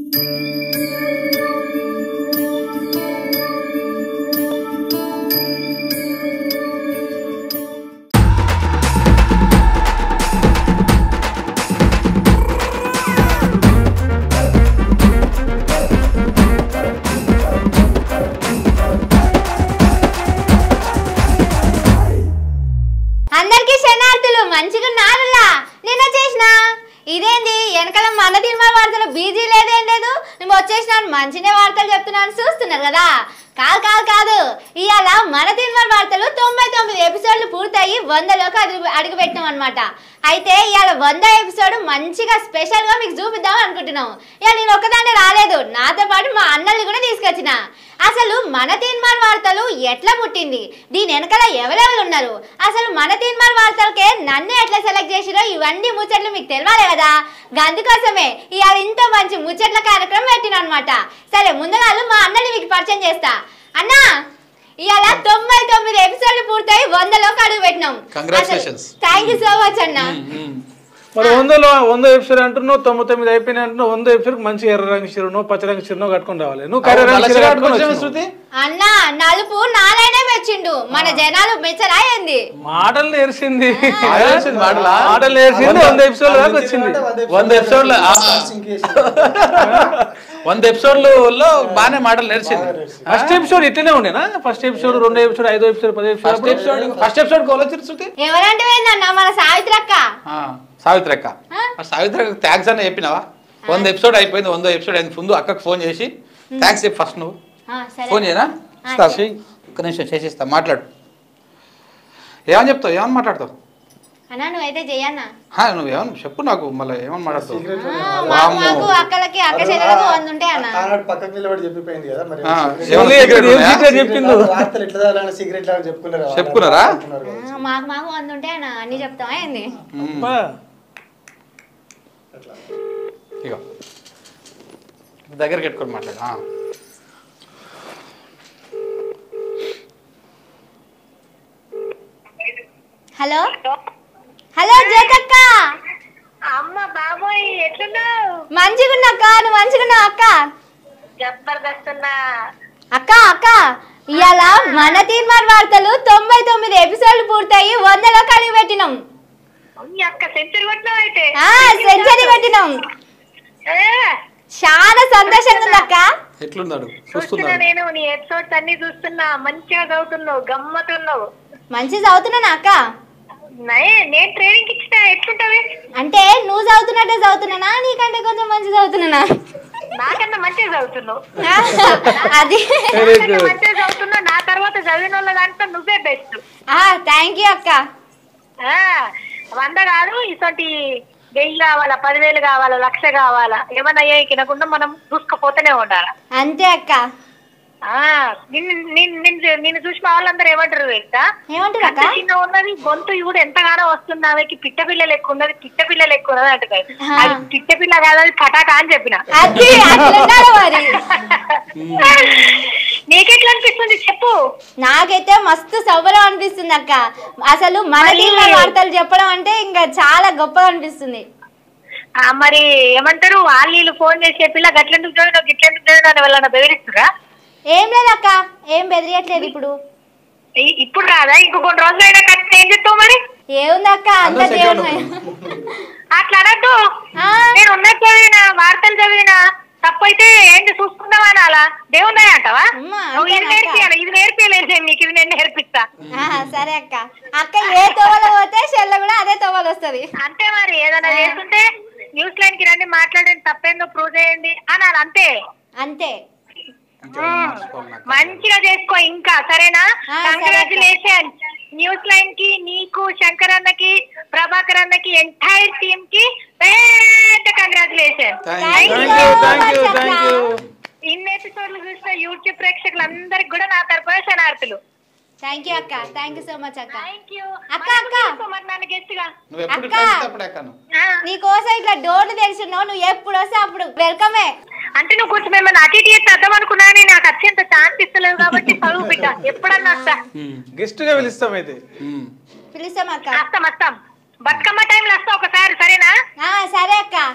అందరికీ శనార్థులు మంచిగా నారులా నిన్న చేసిన ఇదేంది వెనకాల మన తిరుమల వార్తలు బీజీ లేదేం లేదు మేము వచ్చేసినాను మంచినే వార్తలు చెప్తున్నాను చూస్తున్నారు కదా కాదు కాదు కాదు ఇవాళ మన తిరుమల వార్తలు తొంభై తొమ్మిది ఎపిసోడ్లు పూర్తయి వందలోకి అడుగు అడుగు పెట్టినాం అనమాట అయితే ఇవాళ వంద ఎపిసోడ్ మంచిగా స్పెషల్ గా మీకు చూపిద్దాం అనుకుంటున్నాం ఇవాళ నేను ఒక్కదాన్ని రాలేదు నాతో పాటు మా అన్నల్ని కూడా తీసుకొచ్చిన అసలు మన తీన్మార్ వార్తలు ఎట్లా పుట్టింది దీని వెనకాల ఎవరెవరు ఉన్నారు అసలు మన తీన్మార్ వార్తలకే నన్ను ఎట్లా సెలెక్ట్ చేసిరో ఇవన్నీ ముచ్చట్లు మీకు తెలియాలి కదా అందుకోసమే ఇవాళ ఇంత మంచి ముచ్చట్ల కార్యక్రమం పెట్టిన అనమాట సరే ముందుగా మా అన్నని మీకు పరిచయం చేస్తా అన్నా ఇవాళ తొంభై తొమ్మిది ఎపిసోడ్లు పూర్తయి వందలోకి అడుగు పెట్టినాం Congratulations. Thank you so much అన్న మరి వందలో వంద ఎపిసోడ్ అంటున్నావు తొంభై తొమ్మిది అయిపోయినాయి అంటున్నావు వంద ఎపిసోడ్ మంచి ఎర్ర రంగు చీరనో పచ్చ రంగు చీరనో కట్టుకొని రావాలి నువ్వు కర్ర రంగు చీర కట్టుకొని వచ్చినావు. శృతి అన్న నలుపు నారాయణ మెచ్చిండు మన జనాలు మెచ్చరా ఏంది మాటలు నేర్చింది నేర్చింది మాటలా? మాటలు నేర్చింది వంద ఎపిసోడ్ దాకా వచ్చింది వంద ఎపిసోడ్లు ఆ, వంద ఎపిసోడ్లు బాగానే మాటలు నేర్చింది ఫస్ట్ ఎపిసోడ్ ఇట్లనే ఉండేనా ఫస్ట్ ఎపిసోడ్ రెండో ఎపిసోడ్ ఐదో ఎపిసోడ్ పదో first episode episode first episode కోల్ వచ్చింది శృతి ఎవరంటే ఏందన్న మన సావిత్రి అక్క ఆ, సావిత్రి అక్క ఆ? ఆ సావిత్రి అక్క థ్యాంక్స్ అని చెప్పినావా వంద ఎపిసోడ్ అయిపోయింది వంద ఎపిసోడ్ అయింది ముందు అక్కకు ఫోన్ చేసి థ్యాంక్స్ చెప్పు ఫస్ట్ నువ్వు ఆ, సరే ఫోన్ చేయనా ఆ, ఇస్తా. చెయ్. ఒక్క నిమిషం చేసిస్తా మాట్లాడు ఏమని చెప్తావు ఏమని మాట్లాడతావు అన్న నువ్వైతే చెయ్యన్నా హా, నువ్వు ఏమని చెప్పు నాకు మళ్ళీ ఏమని మాట్లాడతావు ఆ, మాకు మాకు అక్కలకి అక్క చెల్లెలకు వంద ఉంటాయి అన్న ఆనాడు పక్కకు నిలబడి చెప్పిపోయింది కదా మరి ఆ, secret- ఏమన్నా ఏం secret ఉన్నాయా? secret చెప్పిండు వార్తలు ఎట్లా చదవాలని సీక్రెట్ లాగా చెప్పుకున్నారు కదా. చెప్పుకున్నారా? చెప్పుకున్నారు కదా. ఆ, మాకు మాకు వంద ఉంటాయి అన్న అన్ని చెప్తావా ఏంది మ్మ్. అబ్బా. ఇగో దగ్గరికి పెట్టుకొని మాట్లాడు ఆ. హలో హలో జ్యోతక్క అమ్మ బాబోయ్ ఎట్లున్నావు మంచిగున్నక్క నువ్వు మంచిగున్నావు అక్క జబర్దస్త్ ఉన్నా అక్క అక్క ఇవాళ మన తీర్మార్ వార్తలు తొంభై తొమ్మిది ఎపిసోడ్లు పూర్తయి వందలో కలిగి పెట్టినాం ఈ అక్క సెంచరీ కొట్టినావు అయితే ఆ సెంచరీ పెట్టినాం ఏ, చాలా సంతోషంగా ఉంది అక్క ఎట్లున్నాడు చూస్తున్నా చూస్తున్నాడు నేను నీ ఎపిసోడ్స్ అన్ని చూస్తున్నా మంచిగా చదువుతున్నావు గమ్మతున్నావు మంచి చదువుతున్నానా అక్క నయే నేను ట్రైనింగ్ ఇచ్చిన ఎట్లుంటవి అంటే నువ్వు చదువుతున్నట్టే చదువుతున్నానా నీకంటే కొంచెం మంచి చదువుతున్నానా నాకన్నా మంచిగా చదువుతున్నావు ఆ, అది Very నాకన్నా good. మంచిగా చదువుతున్నావు నా తర్వాత చదివిన వాళ్ళ దాంట్లో నువ్వే బెస్ట్ థ్యాంక్ యూ అక్క వంద కాదు ఇటువంటి వెయ్యి కావాలా పదివేలు కావాలా లక్ష కావాలా ఏమన్నా అయ్యా తినకుండా మనం చూసుకపోతూనే ఉండాలి అంతే అక్క ఆ, నిన్ను నిన్ను నిన్ను నిన్ను చూసిన వాళ్ళందరూ ఏమంటారు తెలుసా ఏమంటారు అక్క కట్ట చిన్న ఉన్నది గొంతు కూడా ఎంతగానో వస్తుంది ఆమెకి పిట్ట పిల్ల లెక్క ఉన్నది పిట్ట పిల్ల లెక్క ఉన్నది అంటారు ఆ. అది పిట్ట పిల్ల కాదు అది పటాకా అని చెప్పిన అది అట్లున్నారు మరి నీకెట్లా అనిపిస్తుంది చెప్పు నాకైతే మస్తు సౌబలం అనిపిస్తుంది అక్క అసలు మన మరి- టీంలో వార్తలు చెప్పడం అంటే ఇంకా చాలా గొప్పగా అనిపిస్తుంది ఆ, మరి ఏమంటారు వాళ్ళు వీళ్ళు ఫోన్ చేసి పిల్ల గట్లెందుకు చదివినావు గిట్లెందుకు చదివినావు అని వాళ్ళని బెదిరిస్తురా ఏం లేదక్క ఏం బెదిరియట్లేదు ఇప్పుడు ఇ- ఇప్పుడు రాదా ఇంకో కొన్ని రోజులు అయినా కట్టిన ఏం చెప్తావు మరి ఏముంది అక్క అంత అందరూ దేవుడు సెకండ్ అట్లా అనద్దు ఆ. నేను ఉన్నది చదివినా వార్తలు చదివినా తప్పైతే ఏంటి చూసుకుందామా అలా దేవుందా అంటావా అమ్మా, నువ్వు ఇది అంతేనా అక్క? నేర్పియాలి ఇది నేర్పియలేదు నేను నీకు ఇది నేను నేర్పిస్తా ఆ, సరే అక్క అక్క ఏ తోవలో పోతే చెల్ల కూడా అదే తోవలు వస్తుంది అంతే మరి ఏదైనా చేస్తుంటే న్యూస్ లైన్ కి రండి మాట్లాడండి తప్పేందో ప్రూవ్ చేయండి అనాలి అంతే అంతే ఉమ్. మంచిగా చేసుకో ఇంకా సరేనా ఆ, సరే అక్క. కంగ్రాచులేషన్ న్యూస్ లైన్ కి నీకు శంకర్ అన్నకి ప్రభాకర్ అన్నకి ఎంటైర్ టీమ్ కి పెద్ద congratulation Thank Thank you. you. Thank you thank you thank you ఇన్ని ఎపిసోడ్లు చూసిన యూట్యూబ్ ప్రేక్షకులందరికి కూడా నా తరపున శనార్థులు థ్యాంక్ యూ అక్క థ్యాంక్ యూ సో మచ్ అక్క థ్యాంక్ యూ అక్క, అక్క. మరి నన్ను గెస్ట్ గా నువ్వు ఎప్పుడు అక్క. ఇట్లా చెప్తే అప్పుడు ఎక్కను ఆ, నీకోసం ఇట్లా డోర్లు తెలిసినావు నువ్వు ఎప్పుడు వస్తే అప్పుడు వెల్కమే అంటే నువ్వు కొంచెం ఏమైనా అటు ఇటు చేస్తే అర్థం అనుకున్నాను నాకు అత్యంత ఛాన్స్ ఇస్తలేవు కాబట్టి చదువు బిడ్డ ఎప్పుడన్నా వస్తా గెస్ట్ గా పిలుస్తాం అయితే మ్మ్. పిలుస్తాం అక్క వస్తాం వస్తాం బతుకమ్మ టైంలో వస్తా ఒకసారి సరేనా ఆ, సరే అక్క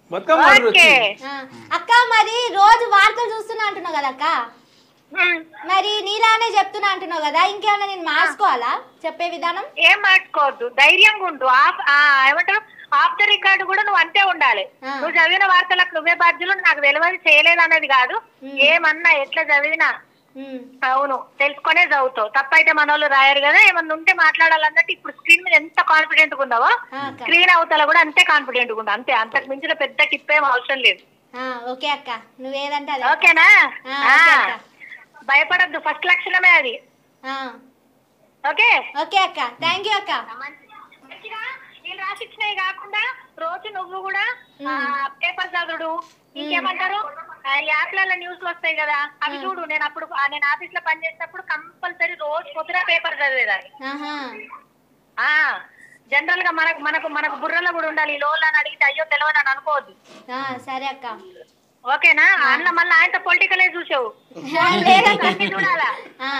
బతుకమ్మ ఆర్డర్ ఓకే వచ్చింది ఆ, అక్క మరి రోజు వార్తలు చూస్తున్నా అంటున్నావు కదా అక్క ఉమ్. మరి నీలానే చెప్తున్నా అంటున్నావు కదా ఇంకేమైనా నేను మార్చుకోవాలా చెప్పే విధానం ఏం మార్చుకోవద్దు ధైర్యంగా ఉండు ఆఫ్ ఆ, ఏమంటారు ఆఫ్ ద రికార్డు కూడా నువ్వు అంతే ఉండాలి ఆ. నువ్వు చదివిన వార్తలకు నువ్వే బాధ్యులు నాకు తెలియదు చేయలేదు అన్నది కాదు ఉమ్. ఏమన్నా ఎట్లా చదివినా ఉమ్, అవును తెలుసుకునే చదువుతావు తప్పైతే మన వాళ్ళు రాయరు కదా ఏమన్నా ఉంటే మాట్లాడాలన్నట్టు ఇప్పుడు స్క్రీన్ మీద ఎంత కాన్ఫిడెంట్ గా ఉన్నావో ఆ, అక్క స్క్రీన్ అవతల కూడా అంతే కాన్ఫిడెంట్ గా ఉండు అంతే అంతకు మించిన పెద్ద టిప్ ఏం అవసరం లేదు ఆ, ఓకే అక్క నువ్వేదంటే అదే ఓకేనా ఆ, ఆ. ఓకే అక్క. భయపడద్దు ఫస్ట్ లక్షణమే అది ఆ, ఓకే ఓకే అక్క థ్యాంక్ యూ అక్క మంచిగా వీళ్ళు రాసిచ్చినవి కాకుండా రోజు నువ్వు కూడా పేపర్ చదువుడు ఇంకేమంటారు ఆ, యాప్లలో న్యూస్లు వస్తాయి కదా అవి చూడు నేను అప్పుడు ఆ, నేను ఆఫీస్ లో పనిచేసినప్పుడు కంపల్సరీ రోజు పొద్దున పేపర్ చదివేదాన్ని ఆహా ఆ జనరల్ గా మనకు మనకు మనకు బుర్రలో కూడా ఉండాలి ఈ లోన్ అని అడిగితే అయ్యో తెలియదు అని అనుకోవద్దు ఆ, సరే అక్క ఓకేనా అన్న మళ్ళీ ఆయనతో పొలిటికలే చూసావు లేదక్క అన్ని చూడాలా ఆ,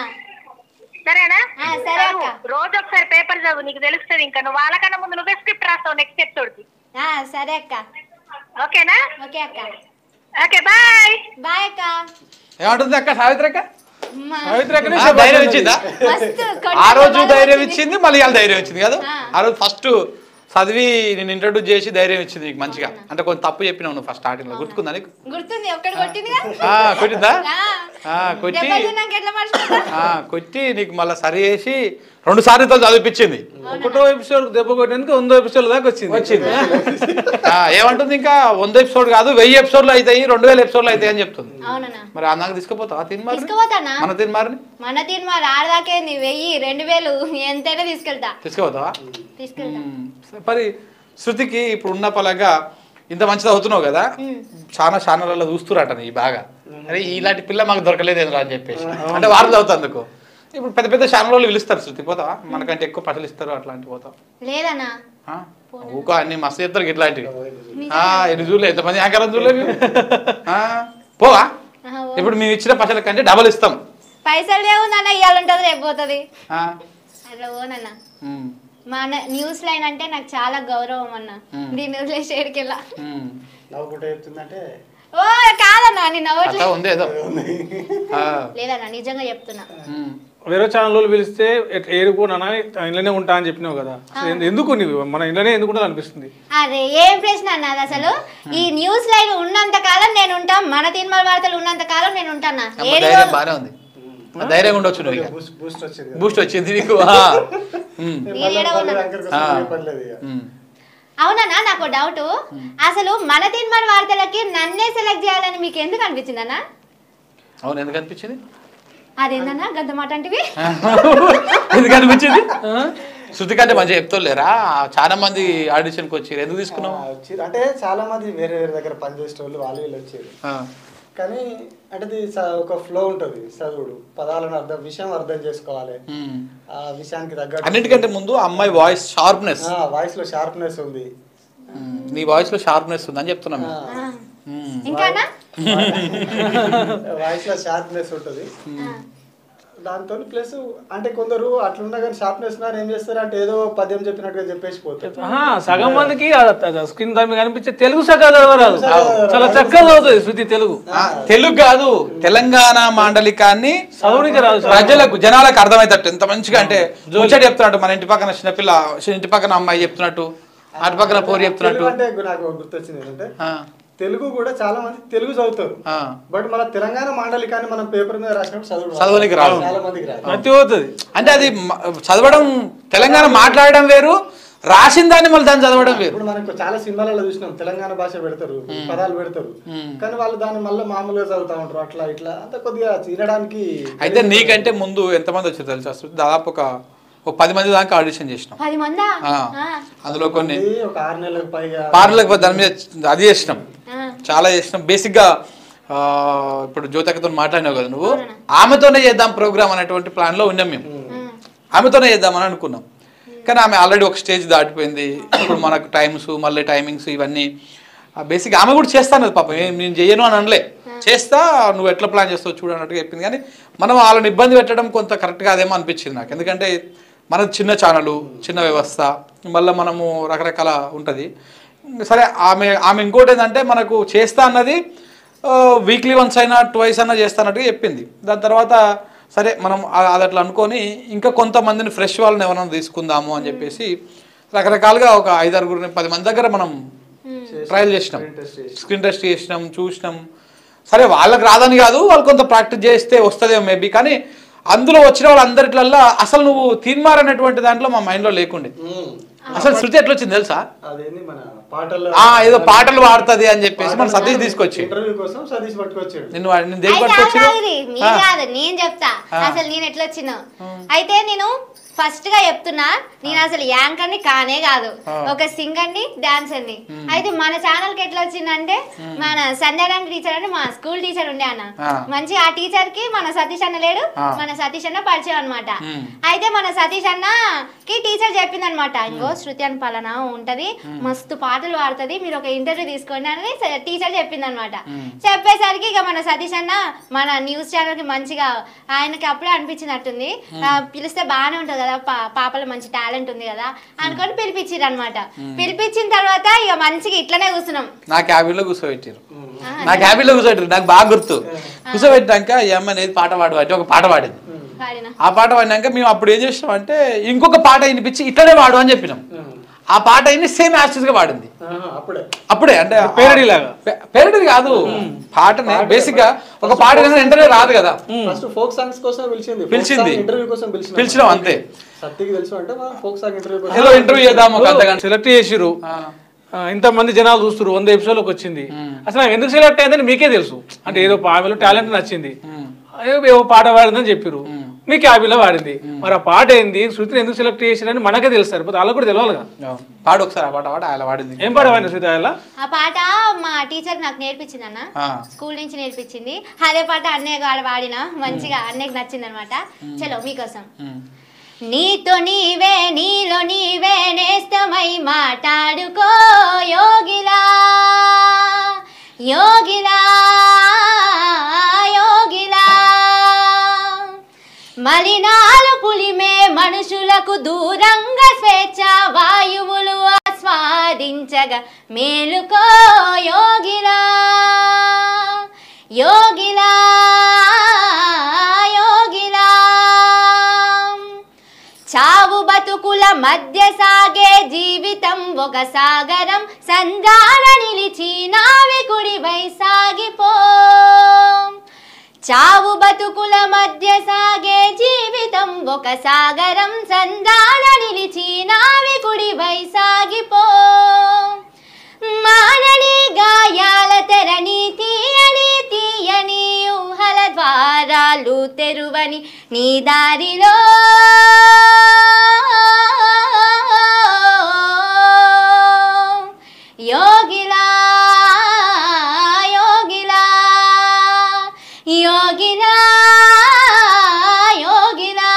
సరేనా ఆ, సరే అక్క. చదువు. రోజు ఒకసారి పేపర్ చదువు నీకు తెలుస్తుంది ఇంకా నువ్వు వాళ్ళకన్నా ముందు నువ్వే స్క్రిప్ట్ రాస్తావు నెక్స్ట్ ఎపిసోడ్ ఆ, సరే అక్క ఓకేనా ఓకే అక్క ఓకే బాయ్ బాయ్ అక్క ఏమంటుంది అక్క సావిత్రి అక్క అమ్మా, సావిత్రి అక్కనే ఆ, ధైర్యం ఇచ్చిందా మస్తు ఆ రోజు కొట్టిన ధైర్యం బలం ఇచ్చింది మళ్ళీ ఇవాళ ధైర్యం వచ్చింది కదా ఆ. ఆ రోజు ఫస్ట్ చదివి నేను ఇంట్రడ్యూస్ చేసి ధైర్యం ఇచ్చింది నీకు మంచిగా అంటే కొంచెం తప్పు చెప్పినావు నువ్వు ఫస్ట్ స్టార్టింగ్ లో గుర్తుకుందా నీకు గుర్తుంది ఒక్కడు కొట్టిందిగా ఆ, కొట్టిందా ఆ, ఆ, కొట్టి దెబ్బలు తిన్నాక ఎట్లా మర్చిపోతా ఆ, కొట్టి నీకు మళ్ళీ సరి చేసి రెండు సార్లు చదివిపించింది ఒకటో ఎపిసోడ్ దెబ్బ కొట్టడానికి వందో ఎపిసోడ్ దాకా వచ్చింది వచ్చింది ఆ, ఏమంటుంది ఇంకా వంద ఎపిసోడ్ కాదు వెయ్యి ఎపిసోడ్లు అవుతాయి రెండు వేల ఎపిసోడ్లు అవుతాయి అని చెప్తుంది అవునన్నా మరి అన్నాక తీసుకుపోతావా తిన్మారి తీసుకుపోతానా మన తిన్మారిని మన తీరు మరి ఆడదాకేంది వెయ్యి రెండు వేలు ఎంతైనా తీసుకెళ్తా తీసుకుపోతావా తీసుకెళ్తా మ్మ్. మరి శృతికి ఇప్పుడు ఉన్న పలంగా ఇంత మంచిది అవుతున్నావు కదా చాలా ఛానళ్ళలో చూస్తురట నీ బాగా అరే ఇలాంటి పిల్ల మాకు దొరకలేదు ఏంద్రా అని చెప్పేసి అంటే వార్తలు అవుతందుకు ఇప్పుడు పెద్ద పెద్ద ఛానల్ వాళ్ళు పిలుస్తారు శృతి పోతావా మనకంటే ఎక్కువ పైసలు ఇస్తారు అట్లాంటి పోతావు లేదన్నా ఆ? ఊకో అన్ని మస్తు చెప్తారు ఇట్లాంటివి ఆ, ఎన్ని చూడలే ఎంతమంది యాంకర్ చూడలేదు ఆ, పోవా ఆహా, ఓ. ఇప్పుడు మేము ఇచ్చిన పైసల కంటే డబల్ ఇస్తాం పైసలు లేవుందన్న ఇవ్వాలంటది రేపు పోతుంది ఆ? అట్లా పోనన్నా మ్మ్. మన న్యూస్ లైన్ అంటే నాకు చాలా గౌరవం అన్న దీన్ని వదిలేసి ఏడికెళ్ళా మ్మ్. నవ్వుకుంటే చెప్తుందంటే ఓ కాదన్నా నేను నవ్వట్లే అట్లా ఉంది ఏదో ఆ. లేదన్నా నిజంగా చెప్తున్నా మ్మ్. వేరే ఛానల్ వాళ్ళు పిలిస్తే ఎట్- ఏరుకోనా ఇంట్లోనే ఉంటా అని చెప్పినావు కదా అసలు ఎందు- ఎందుకు నీవు మన ఇంట్లోనే ఎందుకు ఉండాలి అనిపిస్తుంది అదే ఏం ప్రశ్న అన్నది అసలు ఈ న్యూస్ లైన్ ఉన్నంత కాలం నేను ఉంటా మన తిరుమల వార్తలు ఉన్నంత కాలం నేను ఉంటానా అమ్మ, ఏడు ధైర్యం బాగానే ఉంది ఆ, ధైర్యంగా ఉండొచ్చు నువ్వు ఇక బూస్ట్ బూస్ట్ వచ్చింది కదా. బూస్ట్ వచ్చింది నీకు ఆ. మ్మ్. నేను మళ్ళీ ఏడ మళ్ళీ ఉన్నా? యాంకర్ కోసం ఏ పని లేదు ఇక. మ్మ్. అవునన్నా నాకు డౌట్ అసలు మన తిరుమల వార్తలకి నన్నే సెలెక్ట్ చేయాలని మీకు ఎందుకు అనిపించింది అన్న అవును ఎందుకు అనిపించింది అదేందన్నా గద్ద మాట అంటివి ఎందుకు అనిపించింది శృతి కంటే మంచిగా చెప్తలేరా చాలా మంది ఆడిషన్కి వచ్చారు ఎందుకు తీసుకున్నావు ఆ, వచ్చి- అంటే చాలా మంది వేరే వేరే దగ్గర పనిచేసే వాళ్ళు వాళ్ళు వీళ్ళు వచ్చారు ఆ. కానీ అంటే ఇది స- ఒక ఫ్లో ఉంటుంది చదువుడు పదాలను అర్థం విషయం అర్థం చేసుకోవాలి మ్మ్. ఆ విషయానికి తగ్గట్టు అన్నిటికంటే ముందు అమ్మాయి వాయిస్ షార్ప్నెస్ వాయిస్ లో షార్ప్నెస్ ఉంది నీ వాయిస్ లో షార్ప్నెస్ ఉంది అని చెప్తున్నాను ఆ, ఇంకా అన్నా వాయిస్ లో షార్ప్నెస్ ఉంటుంది దాంతో ప్లస్ అంటే కొందరు అట్లున్నా కానీ షార్ప్నెస్ ఉన్నారు ఏం చేస్తారు అంటే ఏదో పద్యం చెప్పినట్టుగా చెప్పేసి పోతారు ఆహా, సగం మందికి స్క్రీన్ దాని మీద కనిపించే తెలుగు సగం చదవరాదు చాలా చక్కగా చదువుతుంది శృతి తెలుగు ఆ, తెలుగు కాదు తెలంగాణ మాండలికాన్ని చదవనికి రాదు సార్. ప్రజలకు జనాలకు అర్థమవుతట్టు ఎంత మంచిగా అంటే ముచ్చట చెప్తున్నట్టు మన ఇంటి పక్కన చిన్నపిల్ల ఇంటి పక్కన అమ్మాయి చెప్తున్నట్టు అటు పక్కన పోరు చెప్తున్నట్టు తెలుగు అంటే నాకు గుర్తొచ్చింది ఏంటంటే ఆ, తెలుగు కూడా చాలా మంది తెలుగు చదువుతారు ఆ. బట్ మన తెలంగాణ మాండలికాన్ని మనం పేపర్ మీద రాసినప్పుడు చదువు చదవనీకి రాదు. చాలా మందికి రాదు ప్రతి పోతుంది అంటే అది మ- చదవడం తెలంగాణ మాట్లాడడం వేరు రాసిన దాన్ని మళ్ళీ దాన్ని చదవడం వేరు ఇప్పుడు మనకు చాలా సినిమాలలో చూసినాం తెలంగాణ భాష పెడతారు పదాలు పెడతారు కానీ వాళ్ళు దాన్ని మళ్ళీ మామూలుగా చదువుతా ఉంటారు అట్లా ఇట్లా అంత కొద్దిగా వినడానికి అయితే నీకంటే ముందు ఎంతమంది వచ్చారు తెలుసా అసలు దాదాపు ఒక ఒక పది మంది దాకా ఆడిషన్ చేసినాం పది మందా ఆ. ఆ, అందులో కొన్ని ఇది ఒక ఆరు నెలలకు పైగా పార్లకు దాని మీద అది చేసినాం ఆ. చాలా చేసినాం బేసిక్గా ఆ, ఇప్పుడు జ్యోతకతో మాట్లాడినావు కదా నువ్వు ఆమెతోనే చేద్దాం ప్రోగ్రామ్ అనేటువంటి ప్లాన్లో ఉన్నాం మేము ఆమెతోనే చేద్దామని అనుకున్నాం కానీ ఆమె ఆల్రెడీ ఒక స్టేజ్ దాటిపోయింది ఇప్పుడు మనకు టైమ్స్ మళ్ళీ టైమింగ్స్ ఇవన్నీ బేసిక్ ఆమె కూడా చేస్తాను పాపం ఏం నేను చెయ్యను అని అనలే చేస్తా నువ్వు ఎట్లా ప్లాన్ చేస్తావు చూడు అన్నట్టుగా చెప్పింది కానీ మనం వాళ్ళని ఇబ్బంది పెట్టడం కొంత కరెక్ట్ కాదేమో అనిపించింది నాకు ఎందుకంటే మనది చిన్న ఛానల్ చిన్న వ్యవస్థ మళ్ళీ మనము రకరకాల ఉంటుంది సరే ఆమె ఆమె ఇంకోటి ఏంటంటే మనకు చేస్తా అన్నది వీక్లీ వన్స్ అయినా ట్వైస్ అయినా చేస్తా అన్నట్టుగా చెప్పింది దాని తర్వాత సరే మనం ఆ- అది అట్లా అనుకొని ఇంకా కొంతమందిని ఫ్రెష్ వాళ్ళని ఎవరైనా తీసుకుందాము అని చెప్పేసి రకరకాలుగా ఒక ఐదారుగురిని పది మంది దగ్గర మనం ట్రయల్ చేసినాం స్క్రీన్ టెస్ట్ చేసినాం చూసినాం సరే వాళ్ళకి రాదని కాదు వాళ్ళు కొంత ప్రాక్టీస్ చేస్తే వస్తుందేమో మేబీ కానీ అందులో వచ్చిన వాళ్ళందరిట్లల్లో అసలు నువ్వు తీర్మార్ అనేటువంటి దాంట్లో మా మైండ్లో లేకుండే ఉమ్. అసలు శృతి ఎట్లా వచ్చింది తెలుసా అదేంది మన పాటల్లో ఆ ఏదో పాటలు పాడుతుంది అని చెప్పేసి మన సతీష్ తీసుకొచ్చి ఇంటర్వ్యూ కోసం సతీష్ పట్టుకొచ్చాడు నిన్ను వాడి- నిన్ను దేనికి అయితే పట్టుకొచ్చి కాదు ఇది, మీ కాదు నేను చెప్తా అసలు నేను ఎట్లా వచ్చినా అయితే నేను ఫస్ట్ గా చెప్తున్నా నేను అసలు యాంకర్ ని కానే కాదు ఒక సింగర్ ని డాన్సర్ ని అయితే మన ఛానల్ కి ఎట్లా వచ్చిందంటే మన సంధ్యారాంగ్ టీచర్ అని మా స్కూల్ టీచర్ ఉండే అన్న ఆ. మంచి ఆ టీచర్ కి మన సతీష్ అన్న లేడు ఆ. మన సతీష్ అన్న పరిచయం అనమాట మ్. అయితే మన సతీష్ అన్న కి టీచర్ చెప్పింది అనమాట ఇంకో శృతి అని పలానా ఉంటది మస్తు పాటలు పాడుతుంది మీరు ఒక ఇంటర్వ్యూ తీసుకోండి అని టీచర్ చెప్పింది అనమాట చెప్పేసరికి ఇక మన సతీష్ అన్న మన న్యూస్ ఛానల్ కి మంచిగా ఆయనకి అప్పుడే అనిపించినట్టుంది ఆ, పిలిస్తే బాగానే ఉంటుంది కదా పా- పాపలో మంచి టాలెంట్ ఉంది కదా అనుకొని పిలిపించారు అనమాట పిలిపించిన తర్వాత ఇక మంచిగా ఇట్లనే కూర్చున్నాం నా క్యాబిన్లో కూర్చోబెట్టారు నా క్యాబిన్లో కూర్చోబెట్టారు నాకు బాగా గుర్తు కూర్చోబెట్టాక ఈ అమ్మాయి అనేది పాట పాడు అంటే ఒక పాట పాడింది పాడిన ఆ పాట పాడినాక మేము అప్పుడు ఏం చేసినాం అంటే ఇంకొక పాట వినిపించి ఇట్లనే పాడు అని చెప్పినాం ఆ పాట అయిన సేమ్ యాక్సిస్ గా పాడింది ఆహా, అప్పుడే అప్పుడే అంటే పేరడీ లాగా. పేరడీ కాదు పాటనే బేసిక్ గా ఒక పాట వెంటనే రాదు కదా ఫస్ట్ ఫోక్ సాంగ్స్ కోసం పిలిచింది పిలిచింది. ఇంటర్వ్యూ కోసం పిలిచిన పిలిచినాం అంతే సత్యకి తెలుసు అంటే మనం ఫోక్ సాంగ్ ఇంటర్వ్యూ కోసం ఏదో ఇంటర్వ్యూ చేద్దాం ఒక అర్ధ గంట సెలెక్ట్ చేసిరు ఇంత మంది జనాలు చూస్తారు వంద ఎపిసోడ్కి వచ్చింది అసలు నాకు ఎందుకు సెలెక్ట్ అయిందని మీకే తెలుసు అంటే ఏదో ఆమెలో టాలెంట్ నచ్చింది ఏదో ఏవో పాట పాడిందని చెప్పారు మీ క్యాబిలో వాడింది మరి ఆ పాట ఏంది శృతిని ఎందుకు సెలెక్ట్ చేసిరని మనకే తెలుసు సరిపోతే వాళ్ళకి కూడా తెలియాలి కదా పాడు ఒకసారి ఆ పాట పాట అలా పాడింది ఏం పాట పాడిన శృతి అలా ఆ పాట మా టీచర్ నాకు నేర్పించింది అన్న ఆ. స్కూల్ నుంచి నేర్పించింది అదే పాట అన్నయ్య గారు వాడిన మంచిగా అన్నయ్యకి నచ్చింది అనమాట చలో మీకోసం ఉమ్. నీతో నీవే నీలో నీవే నేస్తమై మాట్లాడుకో యోగిలా యోగిలా యోగిలా మలినాలు పులిమే మనుషులకు దూరంగా స్వేచ్ఛ వాయువులు ఆస్వాదించగా మేలుకో యోగిలా యోగిలా యోగిలా చావు బతుకుల మధ్య సాగే జీవితం ఒక సాగరం సంద్రాల నిలిచి నావికుడివై సాగిపో చావు బతుకుల మధ్య సాగే జీవితం ఒక సాగరం సంద్రాల నిలిచి నావికుడివై సాగిపో మానని గాయాల తెరని తీయని తీయని ఊహల ద్వారాలు తెరువని నీ దారిలో యోగిలా యోగిలా యోగిలా యోగిలా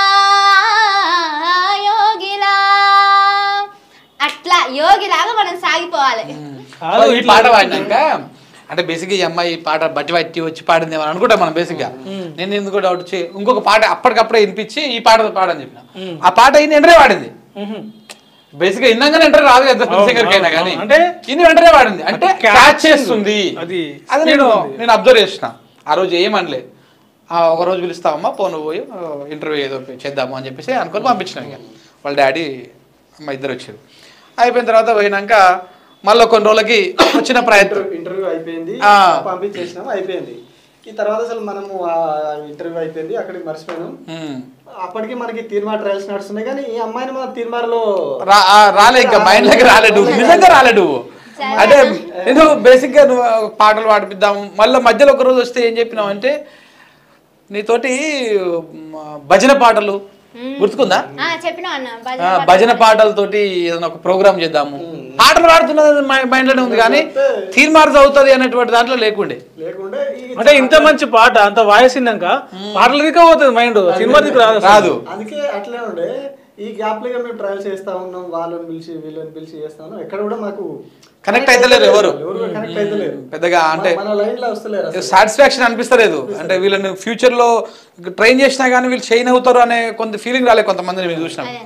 యోగిలా అట్లా యోగిలాగా మనం సాగిపోవాలి కాదు ఈ పాట పాడినాక అంటే బేసిక్ ఈ అమ్మాయి ఈ పాట బట్టి పట్టి వచ్చి పాడింది అని అనుకుంటాం మనం బేసిక్ గా నేను ఎందుకు డౌట్ వచ్చి ఇంకొక పాట అప్పటికప్పుడే వినిపించి ఈ పాట పాడని చెప్పిన ఆ పాట ఇన్ని వెంటనే పాడింది బేసిక్ గా ఇన్నాగానే వెంటనే రాదు కదా అవును, సింగర్ కైనా అవును, కానీ అంటే ఇన్ని వెంటనే పాడింది అంటే అది catch క్యాచ్ చేస్తుంది అది అది నేను speed ఉంది. నేను అబ్జర్వ్ చేసిన ఆ రోజు ఏమనలే ఆ ఒక రోజు పిలుస్తామమ్మా పోను పోయి ఇంటర్వ్యూ ఏదో చేద్దాము అని చెప్పేసి అనుకొని పంపించినాం ఇక వాళ్ళ డాడీ అమ్మ ఇద్దరు వచ్చారు అయిపోయిన తర్వాత పోయినాక మళ్ళీ కొన్ని రోజులకి వచ్చిన ప్రయత్నం ఇంటర్వ్యూ అయిపోయింది ఆ. పంపించేసినాం అయిపోయింది ఈ తర్వాత అసలు మనము ఆ ఇంటర్వ్యూ అయిపోయింది అక్కడికి మర్చిపోయాను ఉమ్. అప్పటికి మనకి తీర్మార్ ట్రయల్స్ నడుస్తున్నాయి కానీ ఈ అమ్మాయిని మన తీర్మార్లో రా- ఆ, రాలే ఇంకా మైండ్ లోకి రాలేడు నిజంగా రాలేడు అంటే నేను బేసిక్ గా నువ్వు పాటలు పాడిపిద్దాం మళ్ళీ మధ్యలో ఒక రోజు వస్తే ఏం చెప్పినావు అంటే నీతోటి మ, భజన పాటలు గుర్తుకుందా ఆ, చెప్పినా అన్న ఆ, భజన భజన పాటలతోటి ఏదైనా ఒక ప్రోగ్రామ్ చేద్దాము పాటలు పాడుతున్నది మైండ్ లోనే ఉంది కానీ తీర్మార్స్ అవుతుంది అనేటువంటి దాంట్లో లేకుండే లేకుంటే ఈ అంటే ఇంత మంచి పాట అంత వాయిస్ విన్నాక పాటల దిక్కు పోతుంది మైండ్ సినిమా దిక్కు రాదు అసలు. రాదు అందుకే అట్లే ఉండే ఈ గ్యాప్ లో మేము ట్రయల్ చేస్తా ఉన్నాం వాళ్ళని పిలిచి వీళ్ళని పిలిచి చేస్తాను ఎక్కడ కూడా మాకు Connect అయితలేరు ఎవరు. కనెక్ట్ అయితలేరు పెద్దగా అంటే మన- మన లైన్ లో వస్తలేరు అసలు. సాటిస్ఫాక్షన్ అనిపిస్తలేదు అంటే వీళ్ళని ఫ్యూచర్ లో ట్రైన్ చేసినా కానీ వీళ్ళు చైన్ అవుతారు అనే కొంత ఫీలింగ్ రాలేదు కొంతమందిని మేము చూసినాం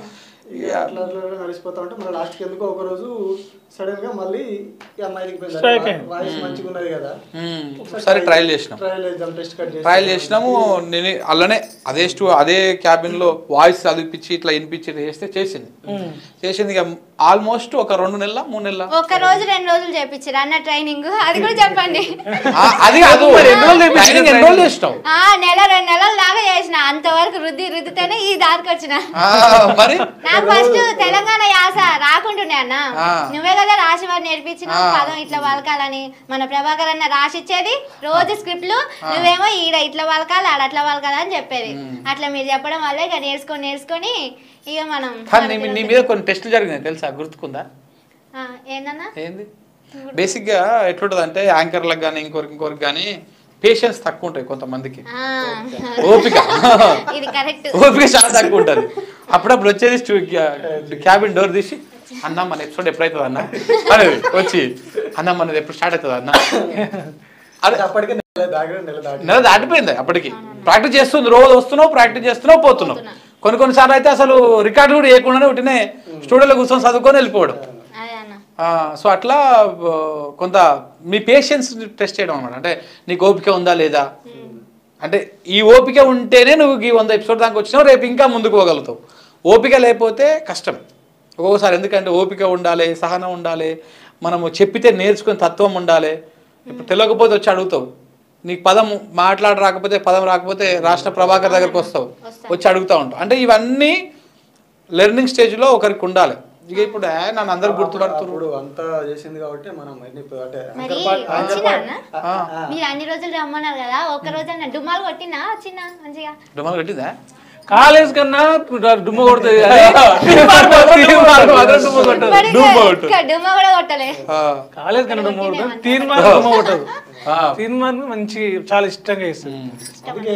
ఇక అట్లా అట్లా అట్లా నడిచిపోతా ఉంటే మళ్ళీ లాస్ట్కి ఎందుకో ఒక రోజు సడన్ గా మళ్ళీ ఈ అమ్మాయి Strike దిగిపోయింది అయింది. వాయిస్ మంచిగా ఉన్నది కదా మ్మ్. ఒకసారి ట్రయల్ చేసినాం ట్రయల్ చేద్దాం టెస్ట్ కట్ చేసి ట్రయల్ చేసినాము నేను అలానే అదే స్టూ అదే క్యాబిన్ లో వాయిస్ చదివిపించి ఇట్లా వినిపించి చేస్తే చేసింది చేసింది ఇక ఆల్మోస్ట్ ఒక రెండు నెలల మూడు నెలల ఒక్క రోజు రెండు రోజులు చేపించారు అన్న ట్రైనింగ్ అది కూడా చెప్పండి ఆ, అది కాదు మరి ఎన్ని రోజులు చేపించారు ట్రైనింగ్ ఎన్ని రోజులు చేసినావు ఆ నెల రెండు నెలల దాకా చేసిన అంతవరకు రుద్ది రుద్దితేనే ఈ దారికి వచ్చిన ఆ, మరి నాకు ఫస్ట్ తెలంగాణ యాస రాకుంటుండే అన్న ఆ. నువ్వే కదా రాసి వారు నేర్పించిన ఆ. పదం ఇట్లా పలకాలని మన ప్రభాకర్ అన్న రాసిచ్చేది రోజు స్క్రిప్ట్లు నువ్వేమో ఈడ ఇట్లా పలకాలి ఆడ అట్లా పలకాలి అని చెప్పేది అట్లా మీరు చెప్పడం వల్ల ఇక నేర్చుకొని నేర్చుకొని ఇక మనం కానీ నీ- నీ మీద కొన్ని టెస్టులు జరిగినాయి తెలుసా గుర్తుకుందా ఆ, ఏందన్నా ఏంది బేసిక్గా ఎట్లుంటుంది అంటే యాంకర్లకు కానీ ఇంకొకరికి ఇంకొకరికి కానీ పేషెన్స్ తక్కువ ఉంటాయి కొంతమందికి ఆ. ఓపిక ఇది కరెక్ట్ ఓపిక చాలా తక్కువ ఉంటుంది అప్పుడప్పుడు వచ్చేది క్యాబిన్ డోర్ తీసి అన్న మన ఎపిసోడ్ ఎప్పుడైతుంది అన్న అనేది వచ్చి అన్న మనది ఎప్పుడు స్టార్ట్ అవుతుంది అన్న అదే అది అప్పటికే నెల దాకా నెల దాటి నెల దాటిపోయింది అప్పటికి ప్రాక్టీస్ చేస్తుంది రోజు వస్తున్నావు ప్రాక్టీస్ చేస్తున్నావు పోతున్నావు కొన్ని కొన్నిసార్లు అయితే అసలు రికార్డు కూడా వేయకుండానే ఉట్టినే స్టూడియోలో కూర్చొని చదువుకొని వెళ్ళిపోవడం అదే అన్న సో అట్లా ఆ, కొంత మీ పేషెన్స్ టెస్ట్ చేయడం అనమాట అంటే నీకు ఓపిక ఉందా లేదా అంటే ఈ ఓపిక ఉంటేనే నువ్వు ఈ వంద ఎపిసోడ్ దాకా వచ్చినావు రేపు ఇంకా ముందుకు పోగలుగుతావు ఓపిక లేకపోతే కష్టం ఒక్కొక్కసారి ఎందుకంటే ఓపిక ఉండాలి సహనం ఉండాలి మనము చెప్పితే నేర్చుకునే తత్వం ఉండాలి ఇప్పుడు తెలియకపోతే వచ్చి అడుగుతావు నీకు పదం మాట్లాడ రాకపోతే పదం రాకపోతే రాష్ట్ర ప్రభాకర్ దగ్గరకు వస్తావు వచ్చి అడుగుతా ఉంటావు అంటే ఇవన్నీ లెర్నింగ్ స్టేజ్లో ఒకరికి ఉండాలి ఇక ఇప్పుడు ఏ, నన్ను అందరు గుర్తుపడుతున్నారు అప్పుడు అంతా చేసింది కాబట్టి మనం ఎన్ని అంటే మరి anchor part- anchor వచ్చినా part- అన్న? ఆ, ఆ. మీరు అన్ని రోజులు రమ్మన్నారు కదా ఒక్క రోజు అన్న డుమ్మాలు కొట్టినా వచ్చినా మంచిగా డుమాలు కట్టిందా కాలేజ్ కన్నా డుమ్మ కొడుతుంది కానీ తీర్మానం మాత్రం డుమ్మ కొట్టదు మరి డుమ్మ ఇంకా- కొట్టు. ఇంకా డుమ్మ కూడా కొట్టలే ఆ, కాలేజ్ కన్నా డుమ్మ కొడుతుంది తీర్మానం డుమ్మ కొట్టదు ఆ. తీర్మానం మంచి చాలా ఇష్టంగా ఇస్తుంది అందుకే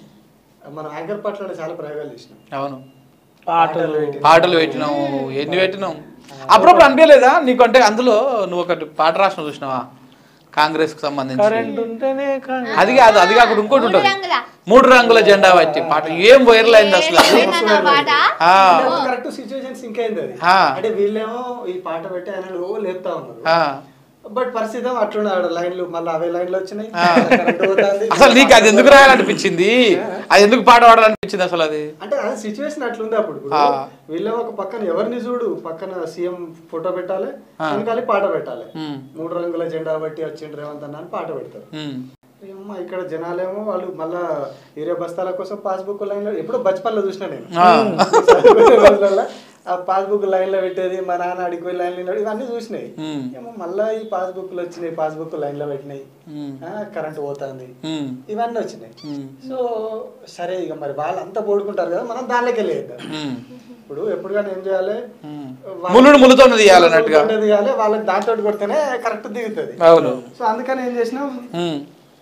మనం యాంకర్ పాటలో చాలా ప్రయోగాలు చేసినాం అవును పాటలు పాటలు పెట్టినాము ఎన్ని పెట్టినాం అప్పుడప్పుడు అనిపించలేదా నీకు అంటే అందులో నువ్వు ఒకటి పాట రాసిన చూసినావా కాంగ్రెస్ కు సంబంధించి కరెంట్ ఉంటేనే కా- అది కాదు అది కాకుండా ఇంకోటి మూడు ఉంటుంది రంగుల మూడు రంగుల జెండా పట్టి పాట ఏం వైరల్ అయింది అసలు అది. ఏందన్న పాట ఆ, కరెక్ట్ సిచ్యువేషన్ సింక్ అయింది అది ఆ. అంటే వీళ్ళేమో ఈ పాట పెట్టి ఆయన ఓ లేపుతా ఉన్నారు ఆ. బట్ పరిస్థితి ఏమో అట్లున్నాడు లైన్లు మళ్ళీ అవే లైన్లు వచ్చినాయి ఆ. కరెంట్ పోతుంది అసలు నీకు అది ఎందుకు రాయాలనిపించింది అది ఎందుకు పాట పాడాలనిపించింది అసలు అది అంటే అది సిచ్యువేషన్ అట్లుంది అప్పుడు ఇప్పుడు ఆ. వీళ్ళేమో ఒక పక్కన ఎవరిని చూడు పక్కన సీఎం ఫోటో పెట్టాలి ఆ. వెనకాల పాట పెట్టాలి ఉమ్, మూడు రంగుల జెండా బట్టి వచ్చిండు రేవంత్ అన్న అని పాట పెడతారు ఉమ్, ఏమ్మా ఇక్కడ జనాలేమో వాళ్ళు మళ్ళా ఏరియా బస్తాల కోసం పాస్బుక్ లైన్ లో ఎప్పుడో బచ్పన్లో చూసిన నేను ఆ. చదువుకునే రోజులల్లో ఆ పాస్బుక్ లైన్ లో పెట్టేది మా నాన్న అడిగిపోయి లైన్ లో ఇవన్నీ చూసినాయి ఉమ్, ఏమో మళ్ళా ఈ పాస్బుక్ లో వచ్చినాయి పాస్బుక్ లైన్ లో పెట్టినాయి ఉమ్, కరెంట్ పోతుంది ఉమ్, ఇవన్నీ వచ్చినాయి ఉమ్, సో సరే ఇక మరి వాళ్ళంతా పోడుకుంటారు కదా మనం దానిలోకి వెళ్ళేద్దాం ఉమ్, ఇప్పుడు ఎప్పుడు కానీ ఏం చేయాలి ఉమ్. వాళ్ళ- ముళ్ళును ముళ్ళుతోనే తీయాలన్నట్టుగా. ముళ్ళుతోనే తీయాలి వాళ్ళకి దాంతో కొడితేనే కరెక్ట్ దిగుతుంది అవును సో అందుకని ఏం చేసినాం ఉమ్,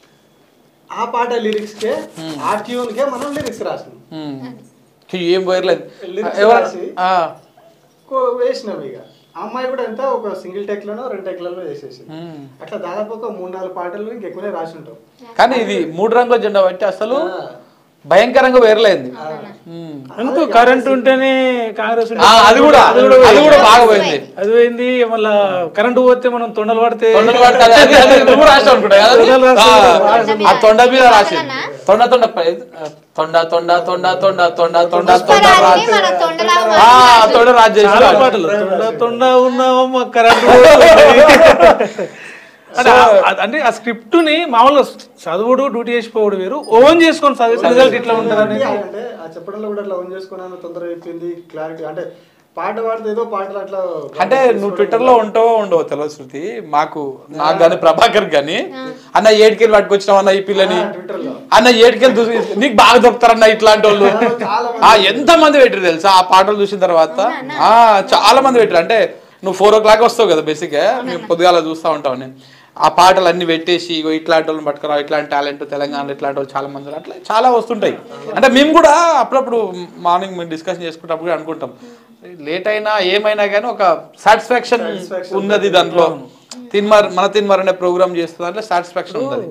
ఆ పాట లిరిక్స్ కే ఆ ట్యూన్ కే మనం లిరిక్స్ రాసినాం ఉమ్. ఏం వైరల్ అయింది Lyrics ఎవరు రాసి. ఆ, కో- వేసినాం ఇక ఆ అమ్మాయి కూడా ఎంత ఒక సింగిల్ టెక్ లోనో రెండు టెక్ లలో చేసేసి ఉమ్. అట్లా దాదాపు ఒక మూడు నాలుగు పాటలు ఇంకెక్కువనే రాసి ఉంటాం కానీ ఇది మూడు రంగుల జెండా బట్టి అసలు ఆ. భయంకరంగా వైరల్ అయింది ఉమ్. ఎందుకు కరెంట్ ఉంటేనే కాంగ్రెస్ ఉంటే- ఆ, అది కూడా అది కూడా బాగా పోయింది అది పోయింది మళ్ళా కరెంటు పోతే మనం తొండలు పడితే తొండలు పడితే అది- అది- అది నువ్వు రాసావు అనుకుంటా కదా అది? తొండలు రాసి- ఆ, ఆ తొండ మీద రాసి తొండ తొండ పై- తొండ తొండ తొండ తొండ తొండ తొండ తొండ పుష్పరాజుని రాజు మన తొండలా ఆ, తొండ రాజు చేసి చాలా రాజు. పాటలు తొండ తొండ ఉన్నావమ్మ కరెంటు పోతుంది. అంటే ఆ- ఆ- అంటే ఆ స్క్రిప్ట్ ని మామూలుగా చదువుడు డ్యూటీ చేసిపోవడు వేరు ఓన్ చేసుకొని చదివితే రిజల్ట్ ఇట్లా ఉంటుంది అంటే అంటే ఆ చెప్పడంలో కూడా అట్లా ఓన్ చేసుకున్నాను తొందరగా చెప్పింది క్లారిటీ అంటే పాట పాడితే ఏదో పాటలు అట్లా అంటే నువ్వు ట్విట్టర్ లో ఉంటావో ఉండవో తెలియదు శృతి మాకు నాకు గాని ప్రభాకర్ గాని అన్న ఏడుకెళ్ళి పట్టుకొచ్చినావు అన్న ఈ పిల్లని ట్విట్టర్ లో అన్న ఏడుకెళ్ళి చూసి నీకు బాగా దొరుకుతారన్న ఇట్లాంటి వాళ్ళు చాలా ఆ ఎంత మంది పెట్టారు తెలుసా ఆ పాటలు చూసిన తర్వాత ఆ చాలా మంది పెట్టారు అంటే నువ్వు ఫోర్ ఓ క్లాక్ వస్తావు కదా బేసిక్ గా మేము పొద్దుగాల చూస్తూ ఉంటాం నేను ఆ పాటలు అన్ని పెట్టేసి ఇగో ఇట్లాంటి వాళ్ళని పట్టుకురా ఇట్లాంటి టాలెంట్ తెలంగాణలో ఇట్లాంటి వాళ్ళు చాలా మంది ఉన్నారు. అట్లా చాలా వస్తుంటాయి అంటే మేము కూడా అప్పుడప్పుడు మార్నింగ్ మేము డిస్కషన్ చేసుకున్నప్పుడు అనుకుంటాం లేట్ అయినా ఏమైనా కానీ ఒక సాటిస్ఫాక్షన్ ఉన్నది దాంట్లో తిన్మార్ మన తిన్మార్ అనే ప్రోగ్రామ్ చేస్తుంది అంటే సాటిస్ఫాక్షన్ ఉన్నది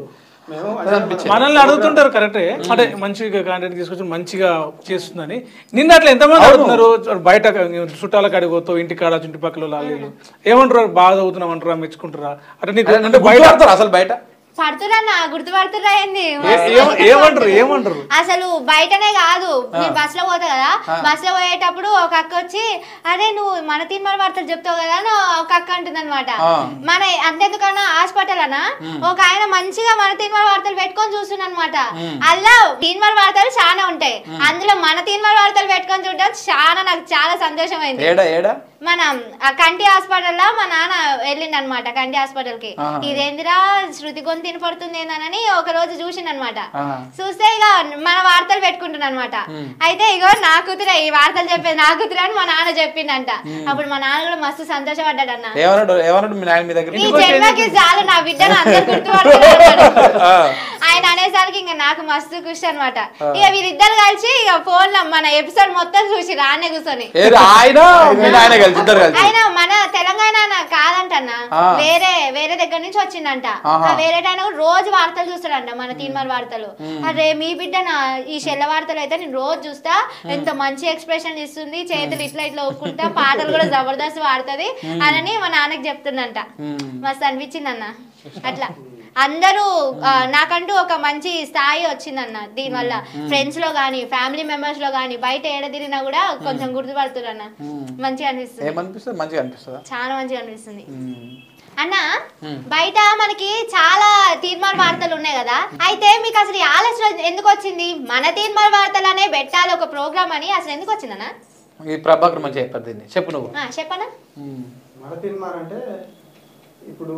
మేము అది అనిపించింది. మనల్ని అడుగుతుంటారు కరెక్టే అంటే మంచిగా కాంటెంట్ తీసుకొచ్చి మంచిగా చేస్తుందని నిన్న అట్లా ఎంతమంది అవును. అడుగుతున్నారు బయట చుట్టాల కాడికి పోతావు ఇంటి కాడ చుట్టుపక్కల వాళ్ళు ఏమంటారు బాగా చదువుతున్నావు అంటారా మెచ్చుకుంటారా అంటే నీకు అంటే అంటే బయట గుర్తుపడతారు అసలు బయట పడుతురన్నా గుర్తుపడుతురా ఏంది ఏ- ఏమ- ఏమంటారు ఏమంటారు అసలు బయటనే కాదు నేను బస్ లో పోతా కదా బస్ లో పోయేటప్పుడు ఒక అక్క వచ్చి అరే నువ్వు మన తీర్మాన వార్తలు చెప్తావు కదా అని ఒక అక్క అంటుంది అనమాట ఆ. మన అంతెందుకన్నా హాస్పిటల్ అన్న ఒక ఆయన మంచిగా మన తీర్మాన వార్తలు పెట్టుకొని చూస్తున్నా అనమాట అలా తీర్మాన వార్తలు చాలా ఉంటాయి అందులో మన తీర్మాన వార్తలు పెట్టుకొని చూడడం చాలా నాకు చాలా సంతోషమైంది ఏడా ఏడా మనం ఆ కంటి హాస్పిటల్ లో మా నాన్న వెళ్ళిండు అనమాట కంటి హాస్పిటల్ కి ఆహా. ఇదేందిరా శృతి గొంతు తినపడుతుంది ఏందని ఒక రోజు చూసిండు అనమాట ఆహా. చూస్తే ఇక మన వార్తలు పెట్టుకుంటున్నా అనమాట అయితే ఇగో నా కూతురే ఈ వార్తలు చెప్పేది నా కూతురే అని మా నాన్న చెప్పిండంట అప్పుడు మా నాన్న కూడా మస్తు సంతోషపడ్డాడు అన్న ఏమన్నాడు ఏమన్నాడు మీ నాయన మీ దగ్గర ఈ జన్మకి చాలు నా బిడ్డను అందరు గుర్తుపడుతున్నారు ఆ. ఆయన అనేసరికి ఇంకా నాకు మస్తు ఖుషి అనమాట ఇక వీరిద్దరు కలిసి ఇక ఫోన్ లో మన ఎపిసోడ్ మొత్తం చూసి రానే కూర్చొని ఏది ఆయన మీ నాయన కలిసి ఇద్దరు కలిసి ఆయన మన తెలంగాణ కాదంటన్న ఆ. వేరే వేరే దగ్గర నుంచి వచ్చిందంట ఆహా. ఆ వేరే టైం రోజు వార్తలు చూస్తాడంట మన తీన్మార్ వార్తలు అరే మీ బిడ్డ నా ఈ చెల్ల వార్తలు అయితే నేను రోజు చూస్తా ఎంత మంచి ఎక్స్ప్రెషన్ ఇస్తుంది చేతులు ఇట్లా ఇట్లా ఒక్కుంటా పాటలు కూడా జబర్దస్త్ పాడుతుంది అని మా నాన్నకి చెప్తుందంట మస్తు అనిపించింది అన్న అట్లా అందరూ ఆ, నాకంటూ ఒక మంచి స్థాయి వచ్చిందన్న దీనివల్ల ఫ్రెండ్స్ లో గానీ ఫ్యామిలీ మెంబర్స్ లో గానీ బయట ఏడ తిరిగినా కూడా కొంచెం గుర్తుపడుతున్నారు అన్న మంచిగా అనిపిస్తుంది ఏమనిపిస్తుంది మంచిగా అనిపిస్తుందా చాలా మంచిగా అనిపిస్తుంది ఉమ్. అన్న బయట మనకి చాలా తీర్మాన వార్తలు ఉన్నాయి కదా అయితే మీకు అసలు ఈ ఆలోచన ఎందుకు వచ్చింది మన తీర్మాన వార్తలు అనే పెట్టాలి ఒక ప్రోగ్రామ్ అని అసలు ఎందుకు వచ్చిందన్న ఈ ప్రభాకర్ మంచిగా చెప్పారు దీన్ని చెప్పు నువ్వు ఆ, చెప్పనా ఉమ్. మన తీర్మానం అంటే ఇప్పుడు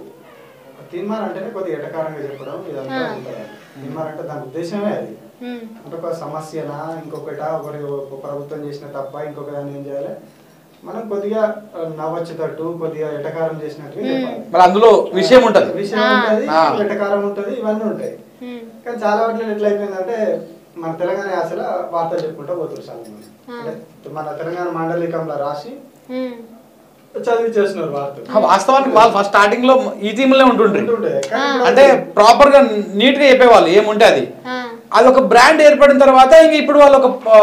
ఒక తీర్మానం అంటేనే కొద్దిగా ఎటకారంగా చెప్పడం ఇదంతా ఆ. ఉంటుంది తీర్మానం అంటే దాని ఉద్దేశమే అది ఉమ్, అంటే ఒక సమస్యనా ఇంకొకట ఒకరి ఒక ప్రభుత్వం చేసిన తప్ప ఇంకొక దాన్ని ఏం చేయాలి మనం కొద్దిగా ఆ, నవ్వొచ్చేటట్టు కొద్దిగా ఎటకారం చేసినట్టుగా చెప్పాలి మరి అందులో విషయం ఉంటది విషయం ఆ. ఉంటది ఆ. ఎటకారం ఉంటది ఇవన్నీ ఉంటాయి ఉమ్, కానీ చాలా వాటిలో ఎట్లా అయిపోయిందంటే మన తెలంగాణ యాసలో వార్తలు చెప్పుకుంటూ పోతున్నారు చాలా మంది ఆ. అంటే మన తెలంగాణ మాండలికంలో రాసి ఉమ్, చదివి చేస్తున్నారు వార్తలు ఆ, వాస్తవానికి వాళ్ళు ఫస్ట్ స్టార్టింగ్ లో ఈ టీంలో ఉంటుండ్రి ఉంటుండే కానీ ఇప్పుడు అంటే ప్రాపర్ గా నీట్ గా చెప్పేవాళ్ళు ఏముంటే అది ఆ, అది ఒక బ్రాండ్ ఏర్పడిన తర్వాత ఇంక ఇప్పుడు వాళ్ళు ఒక ఆ,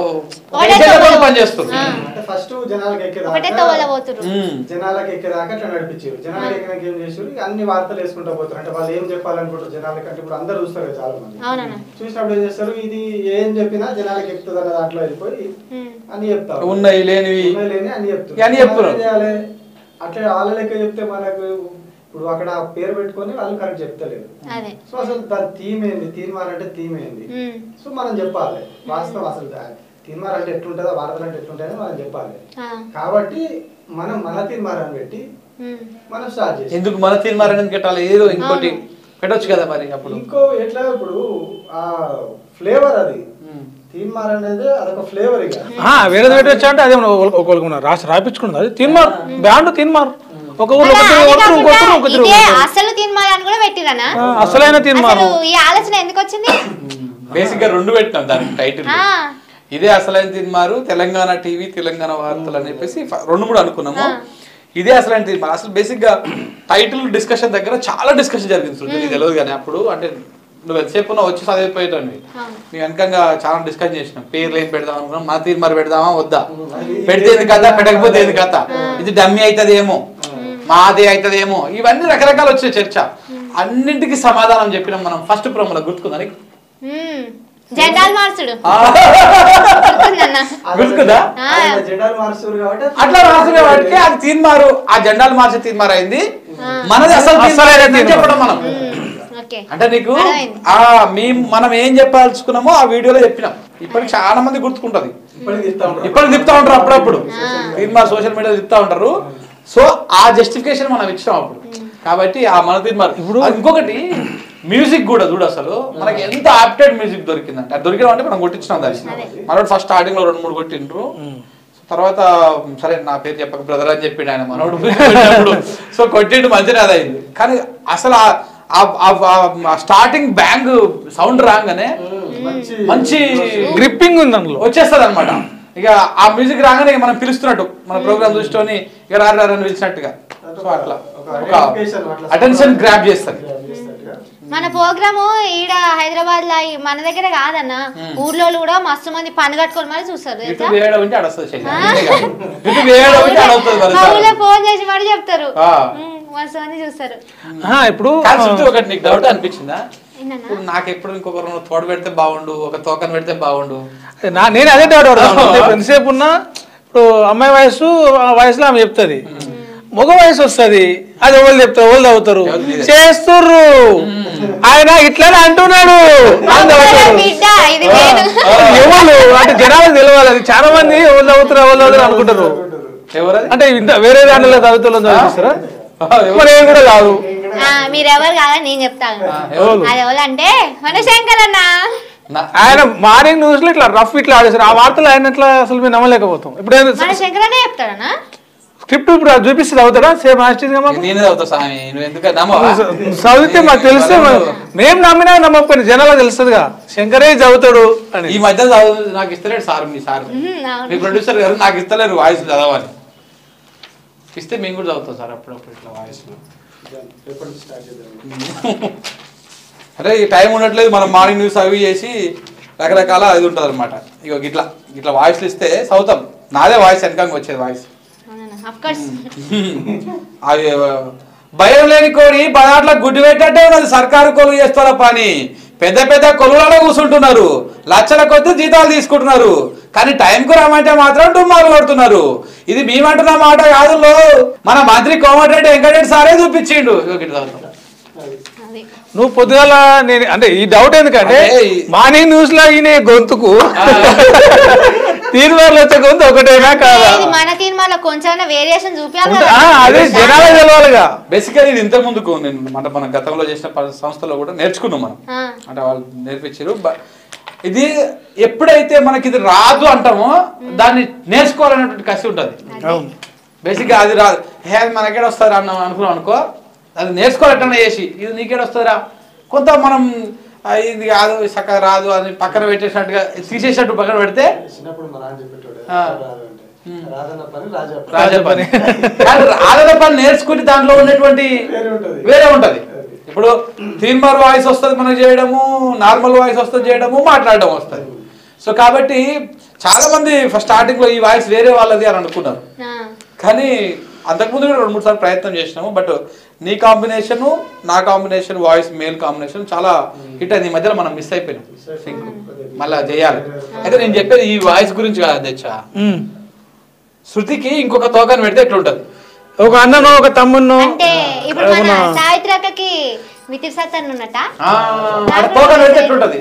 ఒక ఒకటే agenda తోవలో- తో పనిచేస్తారు ఆ. అంటే ఫస్ట్ జనాలకు ఒకటే ఎక్కేదాకా తోవల పోతురు ఉమ్. జనాలకు ఎక్కేదాకా అట్లా నడిపించారు జనాలకు ఎక్కినాక ఏం చేసారు ఇక అన్ని వార్తలు వేసుకుంటూ పోతారు అంటే వాళ్ళు ఏం చెప్పాలనుకుంటారు జనాలకి అంటే ఇప్పుడు అందరూ చూస్తారు కదా చాలా మంది అవునన్న చూసినప్పుడు ఏం చేస్తారు ఇది ఏం చెప్పినా జనాలకు ఎక్కుతుంది అన్న దాంట్లో వెళ్ళిపోయి ఉమ్, అని చెప్తారు ఉన్నాయి లేనివి ఉన్నాయి లేని అని చెప్తారు ఇవన్నీ చెప్తున్నారు. మనం ఏం చేయాలి అట్లా వాళ్ళ లెక్క చెప్తే మనకు ఇప్పుడు అక్కడ ఆ పేరు పెట్టుకొని వాళ్ళు కరెక్ట్ చెప్తలేరు అదే సో అసలు దాని థీమ్ ఏంది తీర్మానం అంటే థీమ్ ఏంది ఉమ్, సో మనం చెప్పాలి వాస్తవం అసలు దా- తీర్మానం అంటే ఎట్లుంటుందో వార్తలు అంటే ఎట్లుంటాయో మనం చెప్పాలి ఆ, కాబట్టి మనం మన తీర్మానం పెట్టి ఉమ్, మనం స్టార్ట్ చేసాం ఎందుకు మన తీర్మానం పెట్టాలి ఏదో ఇంకోటి అవును. పెట్టొచ్చు కదా మరి అప్పుడు ఇంకో ఎట్లా ఇప్పుడు ఆ ఫ్లేవర్ అది ఉమ్. తీర్మానం అనేది అదొక ఫ్లేవర్ ఇక ఆ, వేరేది పెట్టొచ్చా అంటే అదే ఒకరికి మన రాసి రాయించుకున్నది అది తిన్మార్ బ్యాండ్ తిన్మార్ ఒక ఊర్లో అలా ఒక అది తిరుగు ఇంకో కాకుండా తిరుగు, ఇంకో తిరుగు, ఇదే ఇంకో తిరుగు. అసలు తీర్మానాన్ని కూడా పెట్టిరనా ఆ, అసలైన తిన్మార్ అసలు ఈ ఆలోచన ఎందుకు వచ్చింది బేసిక్ గా రెండు పెట్టినాం దానికి టైటిల్ ఆ, ఇదే అసలైన తీర్మారు తెలంగాణ టీవీ తెలంగాణ వార్తలు అని చెప్పేసి ఫ- రెండు మూడు అనుకున్నాము ఆ. ఇదే అసలైన తీర్మారు అసలు బేసిక్ గా టైటిల్ డిస్కషన్ దగ్గర చాలా డిస్కషన్ జరిగింది శృతి, నీకు తెలియదు కానీ అప్పుడు అంటే నువ్వు ఎంతసేపు ఉన్నావు వచ్చి చదివిపోయేటాన్ని అవును. మేము వెనకంగా చాలా డిస్కస్ చేసినాం పేర్లు ఏం పెడదాం అనుకున్నాం మన తీర్మారు పెడదామా వద్దా పెడితే ఏంది కథ పెట్టకపోతే ఏంది కథ ఇది డమ్మి అవుతుందేమో మాదే అవుతుందేమో ఇవన్నీ రకరకాలు వచ్చే చర్చ అన్నింటికి సమాధానం చెప్పినాం మనం ఫస్ట్ ప్రోమోలో గుర్తుకుందా నీకు ఉమ్, జెండాలు మార్చుడు ఆ, గుర్తుందన్న గుర్తుకుందా ఆ. ఆయన జెండాలు మారుస్తారు కాబట్టి అట్లా రాసుకునే వాటికి అది తీర్మారు ఆ జెండాలు మార్చే తీర్మారు అయింది ఆ. మనది అసలు అసలైన తీర్మారు అని తీర్మారు. చెప్పడం మనం ఉమ్, ఓకే అంటే నీకు అర్థమైంది. ఆ మేము మనం ఏం చెప్పాల్సుకున్నామో ఆ వీడియోలో చెప్పినాం ఇప్పటికి చాలా మంది గుర్తుకుంటది ఇప్పటికి తిప్పుతా ఉంటారు. ఇప్పటికి తిప్పుతా ఉంటారు అప్పుడప్పుడు తీర్మార్ సోషల్ మీడియాలో తిప్పుతా ఉంటారు సో ఆ జస్టిఫికేషన్ మనం ఇచ్చాం అప్పుడు కాబట్టి ఆ మన తీర్మార్ ఇప్పుడు ఇంకొకటి మ్యూజిక్ కూడా చూడు అసలు మనకి ఎంత ఆప్టెడ్ మ్యూజిక్ దొరికిందంటే అది దొరికిన అంటే మనం కొట్టించినాం దాన్ని మనోడు ఫస్ట్ స్టార్టింగ్ లో రెండు మూడు కొట్టిండ్రు తర్వాత సరే నా పేరు చెప్పక బ్రదర్ అని చెప్పిండు ఆయన మనోడు సో కొట్టిండు మంచిగా అదైంది కానీ అసలు ఆ స్టార్టింగ్ బ్యాంగ్ సౌండ్ రాగానే మంచి మంచి గ్రిప్పింగ్ ఉంది అందులో వచ్చేస్తుంది అనమాట ఇక ఆ మ్యూజిక్ రాగానే ఇక మనం పిలుస్తున్నట్టు మన ప్రోగ్రామ్ చూసుకొని ఇక రారు రారు అని పిలిచినట్టుగా సో అట్లా ఒక ఒక identification అట్లా అటెన్షన్ గ్రాప్ చేస్తుంది grab చేసినట్టుగా. మన ప్రోగ్రాము ఈడ హైదరాబాద్ లో ఈ- మన దగ్గర కాదన్న ఊర్లో కూడా మస్తు మంది పని కట్టుకొని మరి చూస్తారు తెలుసా యూట్యూబ్ ఏడ ఉంటే ఆడ వస్తుంది శైలి. యూట్యూబ్ ఏడ ఉంటే ఆడ వస్తుంది మరి మా సార్. ఊర్లో ఫోన్ చేసి మరి చెప్తారు ఆ. ఉమ్, మస్తు మంది చూస్తారు ఆహా, ఇప్పుడు కానీ శృతి ఒకటి నీకు డౌట్ అనిపించిందా ఏంటన్నా ఇప్పుడు నాకు ఎప్పుడు ఇంకొకరు తోడ పెడితే బాగుండు ఒక తోకను పెడితే బాగుండు నా నేను అదే డౌట్ పడతాను ఇప్పుడు ఎంతసేపు ఉన్నా ఇప్పుడు అమ్మాయి వయసు ఆ వయసులో ఆమె చెప్తుంది మగ వయసు వస్తుంది అది ఎవరు చెప్తారు ఎవరు చదువుతారు ఎవరు తెలియదు. చేస్తుర్రు ఆయన ఇట్లానే అంటున్నాడు అని చదువుతారు. బిడ్డ ఇది నేను ఎవరు అంటే జనాలకు తెలియాలి అది చాలా మంది ఎవరు చదువుతారు ఎవరు చదువుతారు అనుకుంటారు ఎవరది అంటే ఇంత వేరే దాంట్లో చదువుతారు చదివిస్తారా మరి ఏం కూడా కాదు ఆ, మీరెవరు కాదని నేను చెప్తాను ఆ, ఎవరు? అది ఎవరంటే మన శంకర్ అన్న నా- ఆయన మార్నింగ్ న్యూస్ లో ఇట్లా రఫ్ ఇట్లా ఆడేసారు ఆ వార్తలు ఆయన ఇట్లా అసలు మేము నమ్మలేకపోతాం ఇప్పుడు మన శంకర్ అనే చెప్తాడనా స్క్రిప్ట్ ఇప్పుడు అది చూపిస్తుంది అవుతాడా సేమ్ ఆస్టింగ్ గా మాకు నేనే చదువుతా స్వామి నువ్వు ఎందుకు నమ్మవా చదివితే మాకు తెలిస్తే మేము నమ్మినా నమ్మకపోయినా జనాలకు తెలుస్తుందిగా శంకరే చదువుతాడు అని ఈ మధ్య చదువు నాకు ఇస్తలేడు సార్ మీ సార్ ఉహుం, అవును. మీ ప్రొడ్యూసర్ గారు నాకు ఇస్తలేరు వాయిస్ చదవాలి ఇస్తే మేము కూడా చదువుతాం సార్ అప్పుడప్పుడు ఇట్లా వాయిస్ రేపటి నుంచి స్టార్ట్ చేద్దాం అరే ఈ టైం ఉండట్లేదు మనం మార్నింగ్ న్యూస్ అవి చేసి రకరకాల అది ఉంటుంది అనమాట ఇక ఇట్లా ఇట్లా వాయిస్లు ఇస్తే చదువుతాం నాదే వాయిస్ వెనకంగా వచ్చేది వాయిస్ అవునన్నా అఫ్ కోర్స్ అవి భయం లేని కోడి బదాట్ల గుడ్డు పెట్టట్టే ఉన్నది సర్కారు కొలువు చేస్తున్న పని పెద్ద పెద్ద కొలువులలో కూర్చుంటున్నారు లక్షల కొద్ది జీతాలు తీసుకుంటున్నారు కానీ టైంకు రమ్మంటే మాత్రం డుమ్మాలు కొడుతున్నారు ఇది మేమంటున్న మాట కాదు లో. మన మంత్రి కోమటిరెడ్డి వెంకటరెడ్డి సారే చూపించిండు ఇగో గిట్ల చదువుతాం. అది అది నువ్వు పొద్దుగాల నేను అంటే ఈ డౌట్ ఎందుకంటే అంటే ఈ- మార్నింగ్ న్యూస్ లో ఈయన గొంతుకు తీర్మార్లు వచ్చే గొంతు ఒకటేనా కాదా ఇది మన తీర్మాలో కొంచెం వేరియేషన్ చూపించాలి ఉంటే- కదా ఆ, అదే జనాలకు తెలవాలిగా బేసికలీ ఇది ఇంత ముందుకు నేను మన మన గతంలో చేసిన ప- సంస్థలో కూడా నేర్చుకున్నాం మనం ఆ, అంటే వాళ్ళు నేర్పించారు బ- ఇది ఎప్పుడైతే మనకి ఇది రాదు అంటామో దాన్ని నేర్చుకోవాలనేటువంటి కసి ఉంటుంది అవును బేసిక్గా అది రాదు హే అది మనకేడ వస్తారా అన్న అనుకున్నాం అనుకో అది నేర్చుకోవాలట్టనే చేసి ఇది నీకేడ వస్తుందిరా కొంత మనం ఆ, ఇది కాదు ఇది చక్కగా రాదు అని పక్కన పెట్టేసినట్టుగా తీసేసినట్టు పక్కన పెడితే చిన్నప్పుడు మా నాన్న చెప్పేటోడు ఆ. రాదు అంటే రాదన్న పని రాజా పని. రాజా పని కానీ రాజల పని నేర్చుకుని దాంట్లో ఉన్నటువంటి వేరే ఉంటది. వేరే ఉంటది ఇప్పుడు థీమర్ వాయిస్ వస్తుంది మనం చేయడము నార్మల్ వాయిస్ వస్తుంది చేయడము మాట్లాడడం వస్తుంది సో కాబట్టి చాలా మంది ఫస్ట్ స్టార్టింగ్ లో ఈ వాయిస్ వేరే వాళ్ళది అని అనుకున్నారు ఆ, కానీ అంతకుముందు కూడా రెండు మూడు సార్లు ప్రయత్నం చేసినాము బట్ నీ కాంబినేషన్ నా కాంబినేషన్ వాయిస్ మేల్ కాంబినేషన్ చాలా హిట్ అయింది ఈ మధ్యలో మనం మిస్ అయిపోయినాం సింక్ మళ్ళా చేయాలి అయితే నేను చెప్పేది ఈ వాయిస్ గురించి కాదు తెచ్చా ఉమ్. శృతికి ఇంకొక తోకని పెడితే ఎట్లుంటది ఒక అన్నను ఒక తమ్మును అంటే ఇప్పుడు మన సావిత్రి అక్కకి వితిర్ సత్తన్ ఉన్నట ఆ, ఆడ తోకని పెడితే ఎట్లుంటది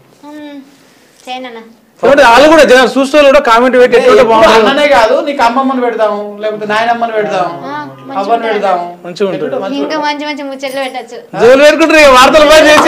చేయనన్నా కాబట్టి వాళ్ళు కూడా జనాలు చూస్తే కూడా కామెంట్ పెట్టి ఎట్లుంటే ఎప్పుడు బాగుంటుంది అన్ననే కాదు నీకు అమ్మమ్మని పెడదాము లేకపోతే నాయనమ్మని పెడదాం ఆ, మంచిగా అవ్వని ఉంటుంది. పెడదాం మంచిగా ఉంటుంది. ఎట్లుంటే మంచిగా ఇంకా మంచి మంచి ముచ్చట్లు పెట్టచ్చు జోలు పెట్టుకుంటారు ఇక వార్తలు బాగా చేసి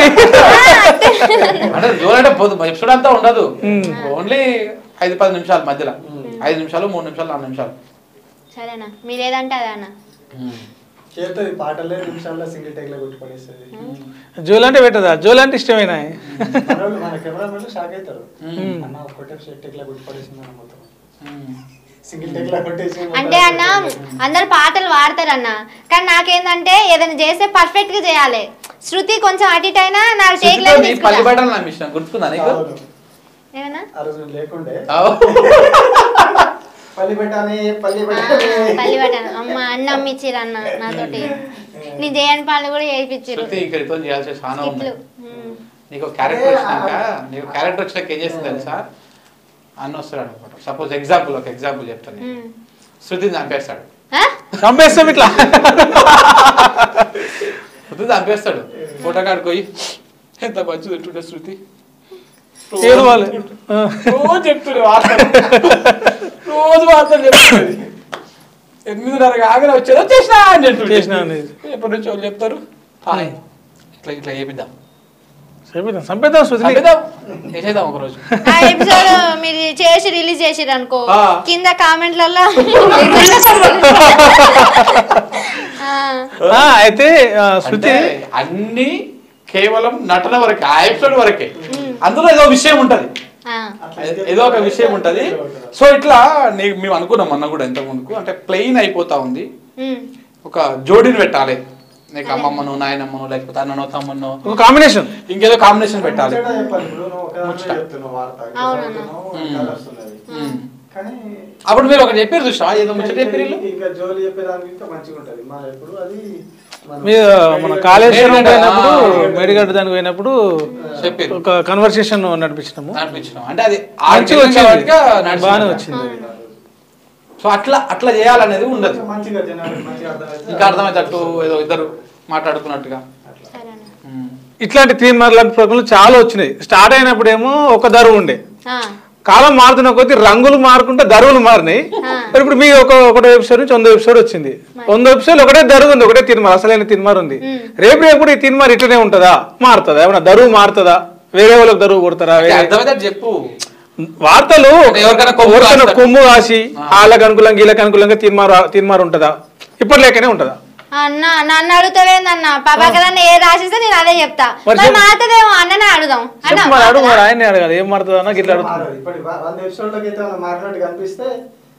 అంటే జోల్ అంటే పొద్దు ఎపిసోడ్ అంతా ఉండదు ఓన్లీ ఐదు పది నిమిషాలు మధ్యలో ఐదు నిమిషాలు మూడు నిమిషాలు నాలుగు నిమిషాలు సరేనా మీరు ఏదంటే అదే అన్న చేస్తుంది పాటలే నిమిషాల్లో సింగిల్ టేక్ లో కొట్టి పడేస్తుంది జోలు అంటే పెట్టదా జోలు అంటే ఇష్టమేనా మనోళ్ళు- మన కెమెరామెన్ షాక్ అవుతారు అన్న ఒకటే టేక్ లో కొట్టి పడేసింది అన్న మొత్తం సింగిల్ టేక్ లో కొట్టేసి మొత్తం అంటే అన్న అందరు పాటలు వాడతారు అన్న కానీ నాకేందంటే ఏదైనా చేస్తే పర్ఫెక్ట్ గా చేయాలి శృతి కొంచెం అటు ఇటు అయినా నాకు టేక్ శృతితో నీ పల్లి బట్టలు నా మిషన్ గుర్తుందా నీకు అవును. ఏమన్నా ఆ రోజు నేను లేకుండే అవు. పల్లి పెట్టాలి పల్లి ఆ, పెట్టాలి పల్లి పట్టాను అమ్మ అన్న అమ్మిచ్చిర్రు అన్న నాతోటి నేను చేయని పనులు కూడా చేయించారు శృతి ఇక్కడితో చేయాల్సిన చాలా ఉంది స్కిట్లు ఉమ్. నీకు క్యారెక్టర్ వచ్చినాక నీకు క్యారెక్టర్ వచ్చినాక ఏం చేస్తుంది తెలుసా అన్న వస్తాడు అనమాట సపోజ్ ఎగ్జాంపుల్ ఒక ఎగ్జాంపుల్ చెప్తాను నేను. ఉమ్. శృతిని చంపేస్తాడు ఆ? చంపేస్తాం ఇట్లా శృతి చంపేస్తాడు ఫోటో కాడుకోయి ఎంత మంచిది ఉంటుండే శృతి ఏడు వాళ్ళు ఆ. రోజు చెప్తుండే వార్తలు రోజు వార్తలు చెప్తుంది ఎనిమిదిన్నర ఆగిన వచ్చేది వచ్చేసినా అని చెప్తుండే. చేసినా అనేది. ఎప్పటి నుంచి వాళ్ళు చెప్తారు హాయ్ ఇట్లా ఇట్లా చేపిద్దాం చంపేద్దాం చంపేద్దాం శృతిని చంపేద్దాం చేసేద్దాం ఒకరోజు ఆ ఎపిసోడ్ మీరు చేసి రిలీజ్ చేసిర్రు అనుకో ఆ. కింద కామెంట్లలో ఆ, అయితే ఆ, శృతి అంటే అన్ని కేవలం నటన వరకే ఆ ఎపిసోడ్ వరకే అందులో ఏదో విషయం ఉంటది ఏదో ఒక విషయం ఉంటది సో ఇట్లా నీ- మేము అనుకున్నాం అన్న కూడా ఇంత ముందుకు అంటే ప్లెయిన్ అయిపోతా ఉంది ఒక జోడిని పెట్టాలి నీకు అమ్మమ్మను నాయనమ్మను లేకపోతే అన్ననో తమ్మునో ఒక కాంబినేషన్ ఇంకేదో కాంబినేషన్ పెట్టాలి ముచ్చట చెప్పాలి ఇప్పుడు నువ్వు ఒకదానివే చెప్తున్నావు వార్త ఇట్లా అవునన్నా. చదువుతున్నావు, ఇంకా వస్తున్నది. ఉమ్. కానీ అప్పుడు మీరు ఒకటి చెప్పారు చూసినా ఏదో ముచ్చట చెప్పారు వీళ్ళు? ఇంకా జోలి చెప్పేదానికి ఇంకా మంచిగా ఉంటది మా ఎప్పుడు అది మన- మీ మన కాళేశ్వరం మేడిగడ్డ, పోయినప్పుడు ఆ. మేడిగడ్డ దానికి పోయినప్పుడు చెప్పారు ఒక కన్వర్సేషన్ నడిపించినాము అనిపించడం అంటే అది మంచిగా వచ్చింది బాగానే బాగానే వచ్చింది సో అట్లా అట్లా చేయాలనేది ఉండదు మంచిగా జనాలకు మంచిగా అర్థమైతే ఇంకా అర్థమయ్యేటట్టు ఏదో ఇద్దరు మాట్లాడుకున్నట్టుగా సరేనా ఉమ్. ఇట్లాంటి థీమ్ లాంటి ప్రోగ్రాంలు చాలా వచ్చినాయి స్టార్ట్ అయినప్పుడేమో ఒక ధరువు ఉండే ఆ, కాలం మారుతున్న కొద్దీ రంగులు మారుకుంటే ధరువులు మారినాయి ఆ. మరి ఇప్పుడు మీ ఒక ఒకటో ఎపిసోడ్ నుంచి వంద ఎపిసోడ్ వచ్చింది వంద ఎపిసోడ్ ఒకటే ధరువు ఉంది ఒకటే తిన్మార్ అసలైన తిన్మార్ ఉంది రేపు రేపు కూడా ఈ తిన్మార్ ఇట్లనే ఉంటుందా మారుతుందా ఏమన్నా ధరువు మారుతుందా వేరే వాళ్ళకి ధరువు కొడతారా అంటే వేరే అర్థమైతే చెప్పు వార్తలు అంటే ఎవరికైనా కొమ్ము ఎవరికైనా కాస్తారు. కొమ్ము కాసి వాళ్ళకి అనుకూలంగా వీళ్ళకి అనుకూలంగా తిన్మారు తిన్మారు ఉంటుందా ఇప్పటి లేకనే ఉంటుందా అన్న నన్ను అడుగుతావేందన్న ప్రభాకర్ ఏ రాసిస్తే నేను అదే చెప్తా మరి మరి చెప్పు. మాతదేమో అన్ననే అడుగుదాం అన్న చెప్పు మరి అడుగు మాతదా? మరి ఆయన్ని అడగాలి ఏం మారుతుందా నాకు ఇట్లా అడుగుతుంది మారదు. ఇప్పటి వ- వంద ఎపిసోడ్లకి అయితే మనం మారినట్టు కనిపిస్తే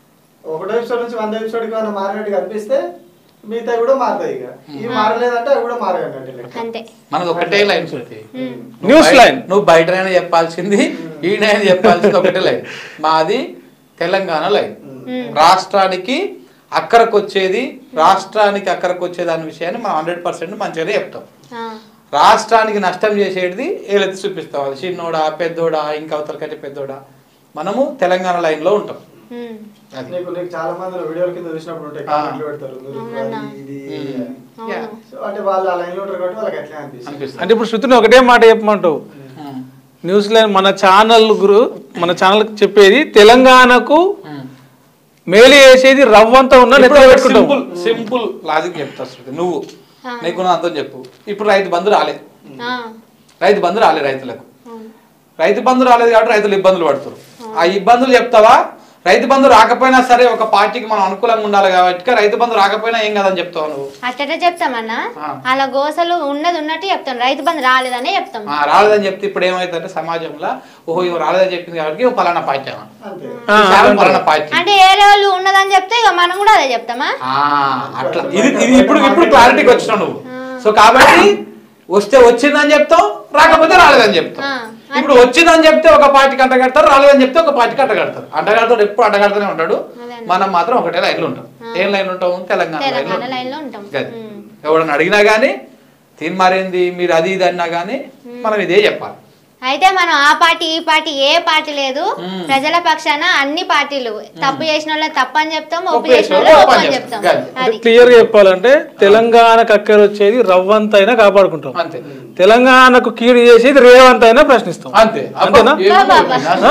ఒకటో ఎపిసోడ్ నుంచి వంద ఎపిసోడ్కి మనం మారినట్టు కనిపిస్తే మిగతా కూడా మారుతాయి ఇక ఇవి మారలేదంటే అవి కూడా మారగండి లెక్క అంతే మనది ఒకటే లైన్ శృతి న్యూస్ బయట- లైన్ నువ్వు బయటనైనా చెప్పాల్సింది ఈయనైనా చెప్పాల్సింది ఒకటే లైన్ మాది తెలంగాణ లైన్ రాష్ట్రానికి అక్కరకు వచ్చేది రాష్ట్రానికి అక్కరకు వచ్చేది అనే విషయాన్ని మనం హండ్రెడ్ పర్సెంట్ మంచిగానే చెప్తాం ఆ, రాష్ట్రానికి నష్టం చేసేది ఏలెత్తి చూపిస్తాం అది చిన్నోడా పెద్దోడా ఇంకా అవతల కంటే పెద్దోడా మనము తెలంగాణ లైన్లో ఉంటాం ఉమ్, అది నీకు నీకు చాలా మంది వీడియోల కింద చూసినప్పుడు ఉంటాయి కామెంట్లు పెడతారు మీరు అవునన్నా. అది, ఇది ఉమ్. అని. Yeah. సో అంటే వాళ్ళు ఆ లైన్ లో ఉంటారు కాబట్టి వాళ్ళకి ఎట్లా అనిపిస్తుంది అనిపిస్తుంది అంటే ఇప్పుడు శృతిని ఒకటే మాట చెప్పమంటావు ఉమ్. న్యూస్ లైన్ మన ఛానల్ గురు మన ఛానల్ చెప్పేది తెలంగాణకు ఉమ్. మేలు చేసేది రవ్వంతా ఉన్నా నెత్తిలో పెట్టుకుంటాం సింపుల్ సింపుల్ లాజిక్ చెప్తా శృతి నువ్వు ఆ. నీకు నా అంతం చెప్పు ఇప్పుడు రైతు బంధు రాలే ఆ, రైతు బంధు రాలే రైతులకు అవును. రైతు బంధు రాలేదు కాబట్టి రైతులు ఇబ్బందులు పడుతున్నారు ఆ ఇబ్బందులు చెప్తావా రైతు బంధు రాకపోయినా సరే ఒక పార్టీకి మనం అనుకూలంగా ఉండాలి కాబట్టి రైతు బంధు రాకపోయినా ఏం కదని చెప్తావు నువ్వు అట్టటే చెప్తామన్నా ఆ. అలా గోసలు ఉన్నది ఉన్నట్టు చెప్తాం రైతు బంధు రాలేదనే చెప్తాం ఆ, రాలేదని చెప్తే ఇప్పుడు ఏమైతుందంటే సమాజంలో ఓహో ఇవి రాలేదని చెప్పింది కాబట్టి ఇవి పలానా పార్టీ అన్న. అంతే ఆ, ఈ శాలం అంతే. పలానా పార్టీ అంటే ఏ లెవెల్ ఉన్నదని చెప్తే ఇక మనం కూడా అదే చెప్తామా ఆ, అట్లా ఇది ఇది ఇప్పుడు ఇప్పుడు క్లారిటీకి వచ్చినావు నువ్వు సో కాబట్టి వస్తే వచ్చిందని చెప్తావు రాకపోతే రాలేదని చెప్తావు ఆ, ఇప్పుడు వచ్చిందని చెప్తే ఒక పార్టీకి అంటగడతారు రాలేదని చెప్తే ఒక పార్టీకి అంటగడతారు అంటగడతాడు ఎప్పుడు అంటగడుతూనే ఉంటాడు అదే. మనం మాత్రం ఒకటే లైన్లో ఉంటాం ఏం లైన్ ఉంటాం తెలంగాణ తెలంగాణ లైన్లో లైన్ లో ఉంటాం గది. ఉమ్. ఎవడన్నా అడిగినా కానీ తీర్మారేంది మీరు అది ఇది అన్నా కానీ మనం ఇదే చెప్పాలి అయితే మనం ఆ పార్టీ ఈ పార్టీ ఏ పార్టీ లేదు మ్మ్. ప్రజల పక్షాన అన్ని పార్టీలు తప్పు చేసిన వాళ్ళని తప్పు అని చెప్తాం ఒప్పు ఒప్పు చేసిన చేసిన వాళ్ళని వాళ్ళని ఒప్పు ఒప్పు అని అని చెప్తాం చెప్తాం. అది క్లియర్ గా చెప్పాలంటే తెలంగాణకు అక్కర వచ్చేది రవ్వంతైనా కాపాడుకుంటాం అంతే తెలంగాణకు కీడు చేసేది రేవంతైనా ప్రశ్నిస్తాం అంతే అంతేనా? ఏం బాబా. లేదు.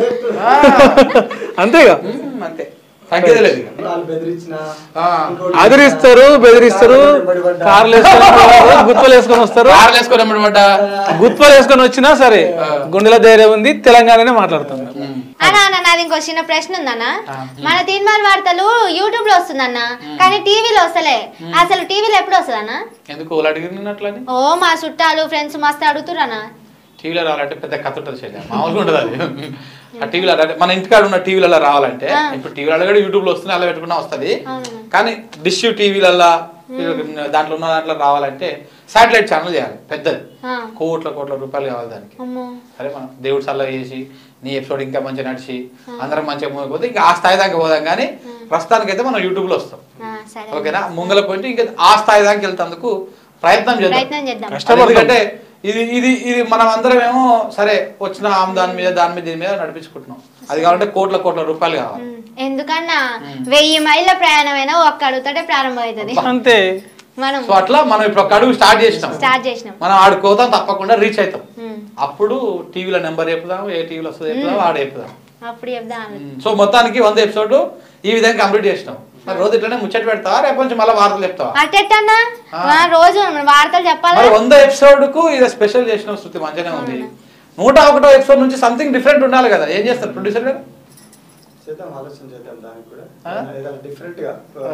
ఆ, అంతేగా ఉమ్, అంతే తగ్గేది లేదు ఇక. వాళ్ళు బెదిరించిన ఆ. అదిరిస్తారు బెదిరిస్తారు కార్లు వేసుకొని వస్తారు, గుత్పలు వేసుకొని వస్తారు కార్లు వేసుకొని ఎమ్మడి పడ్డా గుత్పలు వేసుకొని వచ్చినా సరే గుండెల ధైర్యం ఉంది తెలంగాణనే మాట్లాడుతాం మేము. అన్నా అన్న నాది ఇంకో చిన్న ప్రశ్న ఉందన్న మన తీర్మాన వార్తలు యూట్యూబ్ లో వస్తుందన్న కానీ టీవీలో వస్తలే అసలు టీవీలో ఎప్పుడు వస్తుందన్న ఎందుకు వాళ్ళు అడిగినట్లని ఓ మా చుట్టాలు ఫ్రెండ్స్ మస్తు అడుగుతురన్నా టీవీలో రావాలంటే పెద్ద కథ ఉంటుంది శైలి మామూలుగా ఉండదు అది ఆ టీవీలో రా- మన ఇంటికాడ ఉన్న టీవీలలో రావాలంటే ఇప్పుడు టీవీలలో కూడా యూట్యూబ్లో వస్తుంది అలా పెట్టుకున్నా వస్తుంది అవునన్నా. కానీ డిష్ టీవీలల్లో దాంట్లో ఉన్న దాంట్లో రావాలంటే శాటిలైట్ ఛానల్ చేయాలి పెద్దది ఆ. కోట్ల కోట్ల రూపాయలు కావాలి దానికి అమ్మో సరే మనం దేవుడు సల్లగా చేసి నీ ఎపిసోడ్ ఇంకా మంచిగా నడిచి అందరం మంచిగా పోతే ఇంకా ఆ స్థాయి దాకా పోదాం కానీ ప్రస్తుతానికైతే మనం యూట్యూబ్లో వస్తాం ఆ, సరే ఓకేనా ముంగల పోయింటే ఇంకా ఆ స్థాయి దాకా వెళ్తేందుకు ప్రయత్నం చేద్దాం ప్రయత్నం చేద్దాం కష్టపడతాం. ఎందుకంటే ఇది ఇది ఇది మనం అందరం ఏమో సరే వచ్చిన ఆమె దాని మీద దాని మీద దీని మీద నడిపించుకుంటున్నాం అది కావాలంటే కోట్ల కోట్ల రూపాయలు కావాలి ఉమ్, ఎందుకన్నా వెయ్యి మైళ్ళ ప్రయాణమైనా ఒక్క అడుగుతాడే ప్రారంభం అవుతుంది అంతే మనం సో అట్లా మనం ఇప్పుడు ఒక అడుగు స్టార్ట్ చేసినాం స్టార్ట్ చేసినాం మనం ఆడుకోతాం తప్పకుండా రీచ్ అవుతాం ఉమ్, అప్పుడు టీవీలో నెంబర్ చెప్పుదాం ఏ టీవీలో వస్తుంది చెప్పుదాం ఆడ చెప్పుదాం అప్పుడు చెప్దాం సో మొత్తానికి వంద ఎపిసోడ్ ఈ విధంగా కంప్లీట్ చేసినాం మరి రోజు ఇట్లనే ముచ్చట పెడతావా రేపు నుంచి మళ్ళీ వార్తలు చెప్తావా అట్టెట్టన్నా ఆ. రోజు వార్తలు చెప్పాలా మరి వంద ఎపిసోడ్ కు ఇది స్పెషల్ చేసిన శృతి మంచిగానే ఉంది నూట ఒకటో ఎపిసోడ్ నుంచి సంథింగ్ డిఫరెంట్ ఉండాలి కదా ఏం చేస్తారు ప్రొడ్యూసర్ గారు చేద్దాం ఆలోచన చేద్దాం దానికి కూడా ఆ? ఏదైనా డిఫరెంట్ గా ఆ.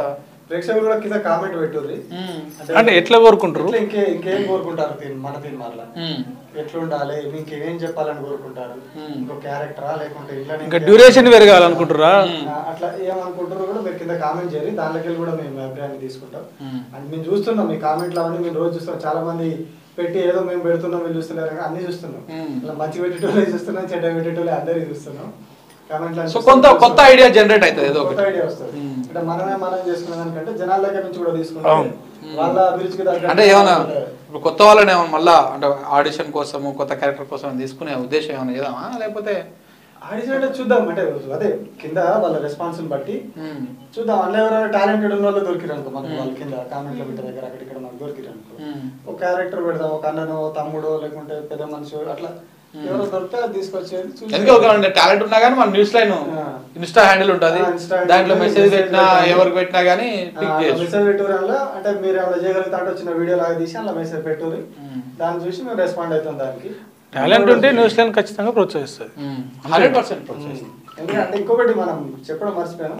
ప్రేక్షకులు కూడా కింద కామెంట్ పెట్టుర్రి ఉమ్, అంటే ఎట్లా కోరుకుంటారు ఇట్లా ఇంకే ఇంకేం కోరుకుంటారు దీని- మన దీని మరల ఉమ్, ఎట్లా ఉండాలి ఇంకేం చెప్పాలని కోరుకుంటారు Hmm. ఇంకో క్యారెక్టరా లేకుంటే ఇట్లా ఇంకా డ్యూరేషన్ పెరగాలనుకుంటారా అట్లా ఏమనుకుంటారో కూడా మీరు కింద కామెంట్ చేయరు దాంట్లోకి వెళ్ళి కూడా మేము అభిప్రాయాన్ని తీసుకుంటాం Hmm. అండ్ మేము చూస్తున్నాం మీ కామెంట్లు అవన్నీ మేము రోజు చూస్తాం చాలా మంది పెట్టి ఏదో మేము పెడుతున్నాం మీరు చూస్తున్నారు కానీ అన్ని చూస్తున్నాం Hmm. ఇలా మంచి పెట్టేటోళ్ళే చూస్తున్నాం చెడ్డ పెట్టేటోళ్ళే అందరికీ చూస్తున్నాం కామెంట్లు సో కొంత కొత్త ఐడియా జనరేట్ అవుతుంది ఏదో కొత్త ఒకటి ఐడియా వస్తుంది Hmm. అంటే మనమే మనం చేసుకునే దానికంటే జనాల దగ్గర నుంచి కూడా తీసుకుంటాం అవును. వాళ్ళ అభిరుచికి తగ్గట్టు అంటే ఏమన్నా వాళ్ళ- ఇప్పుడు కొత్త వాళ్ళని ఏమన్నా మళ్ళా అంటే ఆడిషన్ కోసము కొత్త క్యారెక్టర్ కోసం తీసుకునే ఉద్దేశం ఏమైనా చేద్దామా లేకపోతే ఆడిషన్ అంటే చూద్దాం అంటే అదే కింద వాళ్ళ రెస్పాన్స్ బట్టి ఉమ్, చూద్దాం అందులో ఎవరైనా టాలెంటెడ్ ఉన్న వాళ్ళు దొరికిరు అనుకో మనకి వాళ్ళ కింద కామెంట్ల బిడ్డ దగ్గర అక్కడ ఇక్కడ మనకు దొరికిరు అనుకో ఉమ్, ఒక క్యారెక్టర్ పెడదాం ఒక అన్ననో తమ్ముడో లేకుంటే పెద్ద మనిషి అట్లా ఎవరో దొరికితే అది తీసుకొచ్చేది చూసి- ఎందుకు ఒక టాలెంట్ ఉన్నా కానీ మన న్యూస్ లైన్ ఆ. ఇన్స్టా హ్యాండిల్ ఉంటుంది ఆ, Insta handle దాంట్లో ఉంటుంది, మెసేజ్ message పెట్టినా పెట్టాలి. ఎవరికి పెట్టినా కానీ ఆ, పిక్ అట్లా చేయొచ్చు మెసేజ్ పెట్టూరంలో అంటే మీరు ఏమైనా చేయగలుగుతా అంటే వచ్చిన వీడియో లాగా తీసి అలా మెసేజ్ పెట్టూరి ఉమ్. దాన్ని చూసి మేము రెస్పాండ్ అవుతాం దానికి టాలెంట్ ఉంటే న్యూస్ లైన్ ఖచ్చితంగా ప్రోత్సహిస్తుంది హండ్రెడ్ పర్సెంట్ ఎందుకంటే ఇంకొకటి మనం చెప్పడం మర్చిపోయాను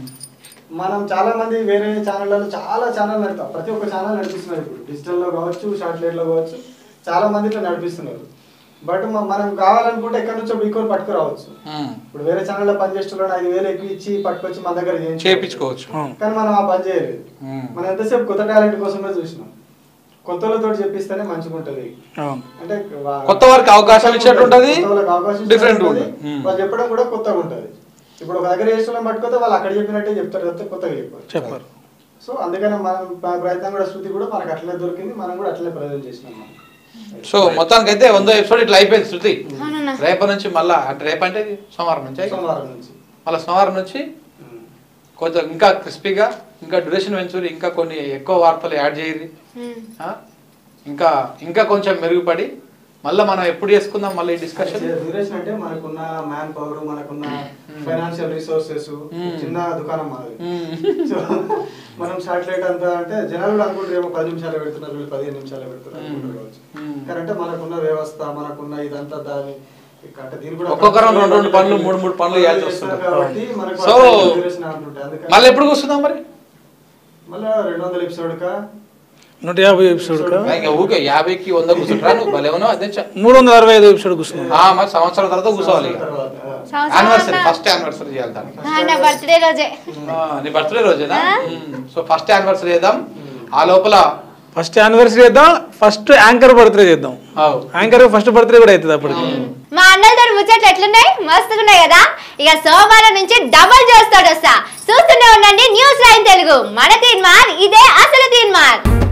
మనం చాలా మంది వేరే ఛానళ్ళలో చాలా ఛానల్ నడుపుతాం ప్రతి ఒక్క ఛానల్ నడిపిస్తున్నారు ఇప్పుడు డిజిటల్లో కావచ్చు షార్ట్ లైట్లో కావచ్చు చాలా మంది ఇట్లా నడిపిస్తున్నారు బట్ మ- మనం కావాలనుకుంటే ఎక్కడి నుంచో బీకోర్ పట్టుకురావచ్చు ఇప్పుడు వేరే ఛానల్లో పనిచేస్తున్న ఐదు వేలు ఎక్కువ ఇచ్చి పట్టుకొచ్చి మన దగ్గర చేయించుకోవచ్చు. చేపించుకోవచ్చు కానీ మనం ఆ పని చేయలేదు ఉమ్. మనం ఎంతసేపు కొత్త టాలెంట్ కోసమే చూసినాం కొత్తలతో చెప్పిస్తేనే మంచిగా ఉంటుంది అవును అంటే వా- కొత్త వారికి అవకాశం ఇచ్చినట్టు ఉంటది, కొత్త వాళ్ళకి అవకాశం different ఇచ్చినట్టు ఉంటుంది. ఉంటుంది. మ్మ్. వాళ్ళు చెప్పడం కూడా కొత్తగా ఉంటుంది ఇప్పుడు ఒక దగ్గర చేసిన పట్టుకోతే వాళ్ళు అక్కడ చెప్పినట్టే చెప్తారు తప్పితే కొత్తగా చెప్పారు చెప్పారు సో అందుకనే మనం మా ప్రయత్నం కూడా శృతి కూడా మనకు అట్లనే దొరికింది మనం కూడా అట్లనే ప్రజెంట్ చేసినాం మనం. సో మొత్తానికి అయితే వందో ఎపిసోడ్ ఇట్లా అయిపోయింది శృతి అవునన్నా రేపటి నుంచి మళ్ళా అంటే రేపు అంటే సోమవారం నుంచి సోమవారం నుంచి మళ్ళీ సోమవారం నుంచి మ్మ్. కొంచెం ఇంకా క్రిస్పీగా ఇంకా డ్యూరేషన్ పెంచురి ఇంకా కొన్ని ఎక్కువ వార్తలు యాడ్ చేయరి ఉమ్. ఆ? ఇంకా ఇంకా కొంచెం మెరుగుపడి మళ్ళీ మనం ఎప్పుడు చేసుకుందాం మళ్ళీ డిస్కషన్ డ్యూరేషన్ అంటే మనకున్న మ్యాన్ పవర్ మనకున్న ఫైనాన్షియల్ రిసోర్సెస్ మ్మ్. చిన్న దుకాణం మాది సో మనం షార్ట్ లైట్ అంతా అంటే జనాలు కూడా అనుకుంటారు ఏమో పది నిమిషాలు పెడుతున్నారు వీళ్ళు పదిహేను నిమిషాలు పెడుతున్నారు అనుకుంటారు కావచ్చు. మ్మ్. కానీ అంటే మనకున్న వ్యవస్థ మనకున్న ఇదంతా దాని అంటే దీని కూడా ఒక్కొక్కరం రెండు రెండు పనులు, మూడు మూడు పనులు చేయాల్సి వస్తుంది. కాబట్టి మనకు సో, డ్యూరేషన్ అంటుంటాయి అందుకని మళ్ళీ ఎప్పుడు కూర్చుందాం మరి మళ్ళీ రెండు వందల ఎపిసోడ్ కా నూట యాభై ఎపిసోడ్ ఇంకా ఊకే యాభైకి వంద కూర్చుంటారా నువ్వు భలేవనో అదే చ- మూడు వందల అరవై ఐదు ఎపిసోడ్ కూర్చున్నాం ఆ, మరి సంవత్సరం తర్వాత కూర్చోవాలి ఇక తర్వాత సంవత్సరం యానివర్సరీ అన్నా. ఫస్ట్ యానివర్సరీ చేయాలి దానికి ఆ, నా బర్త్డే రోజే ఆ, నీ బర్త్డే రోజేనా సో ఫస్ట్ యానివర్సరీ చేద్దాం ఆ లోపల ఫస్ట్ యానివర్సరీ చేద్దాం ఫస్ట్ యాంకర్ బర్త్డే చేద్దాం ఆవ్. యాంకర్ ఫస్ట్ బర్త్డే కూడా అవుతుంది అప్పటికి మా అన్నలతో ముచ్చట్లు ఎట్లున్నాయి మస్తుగా ఉన్నాయి కదా ఇక సోమవారం నుంచి డబల్ చేస్తాడు వస్తా చూస్తూనే ఉండండి న్యూస్ లైన్ తెలుగు మన తీన్మార్ ఇదే అసలు తీన్మార్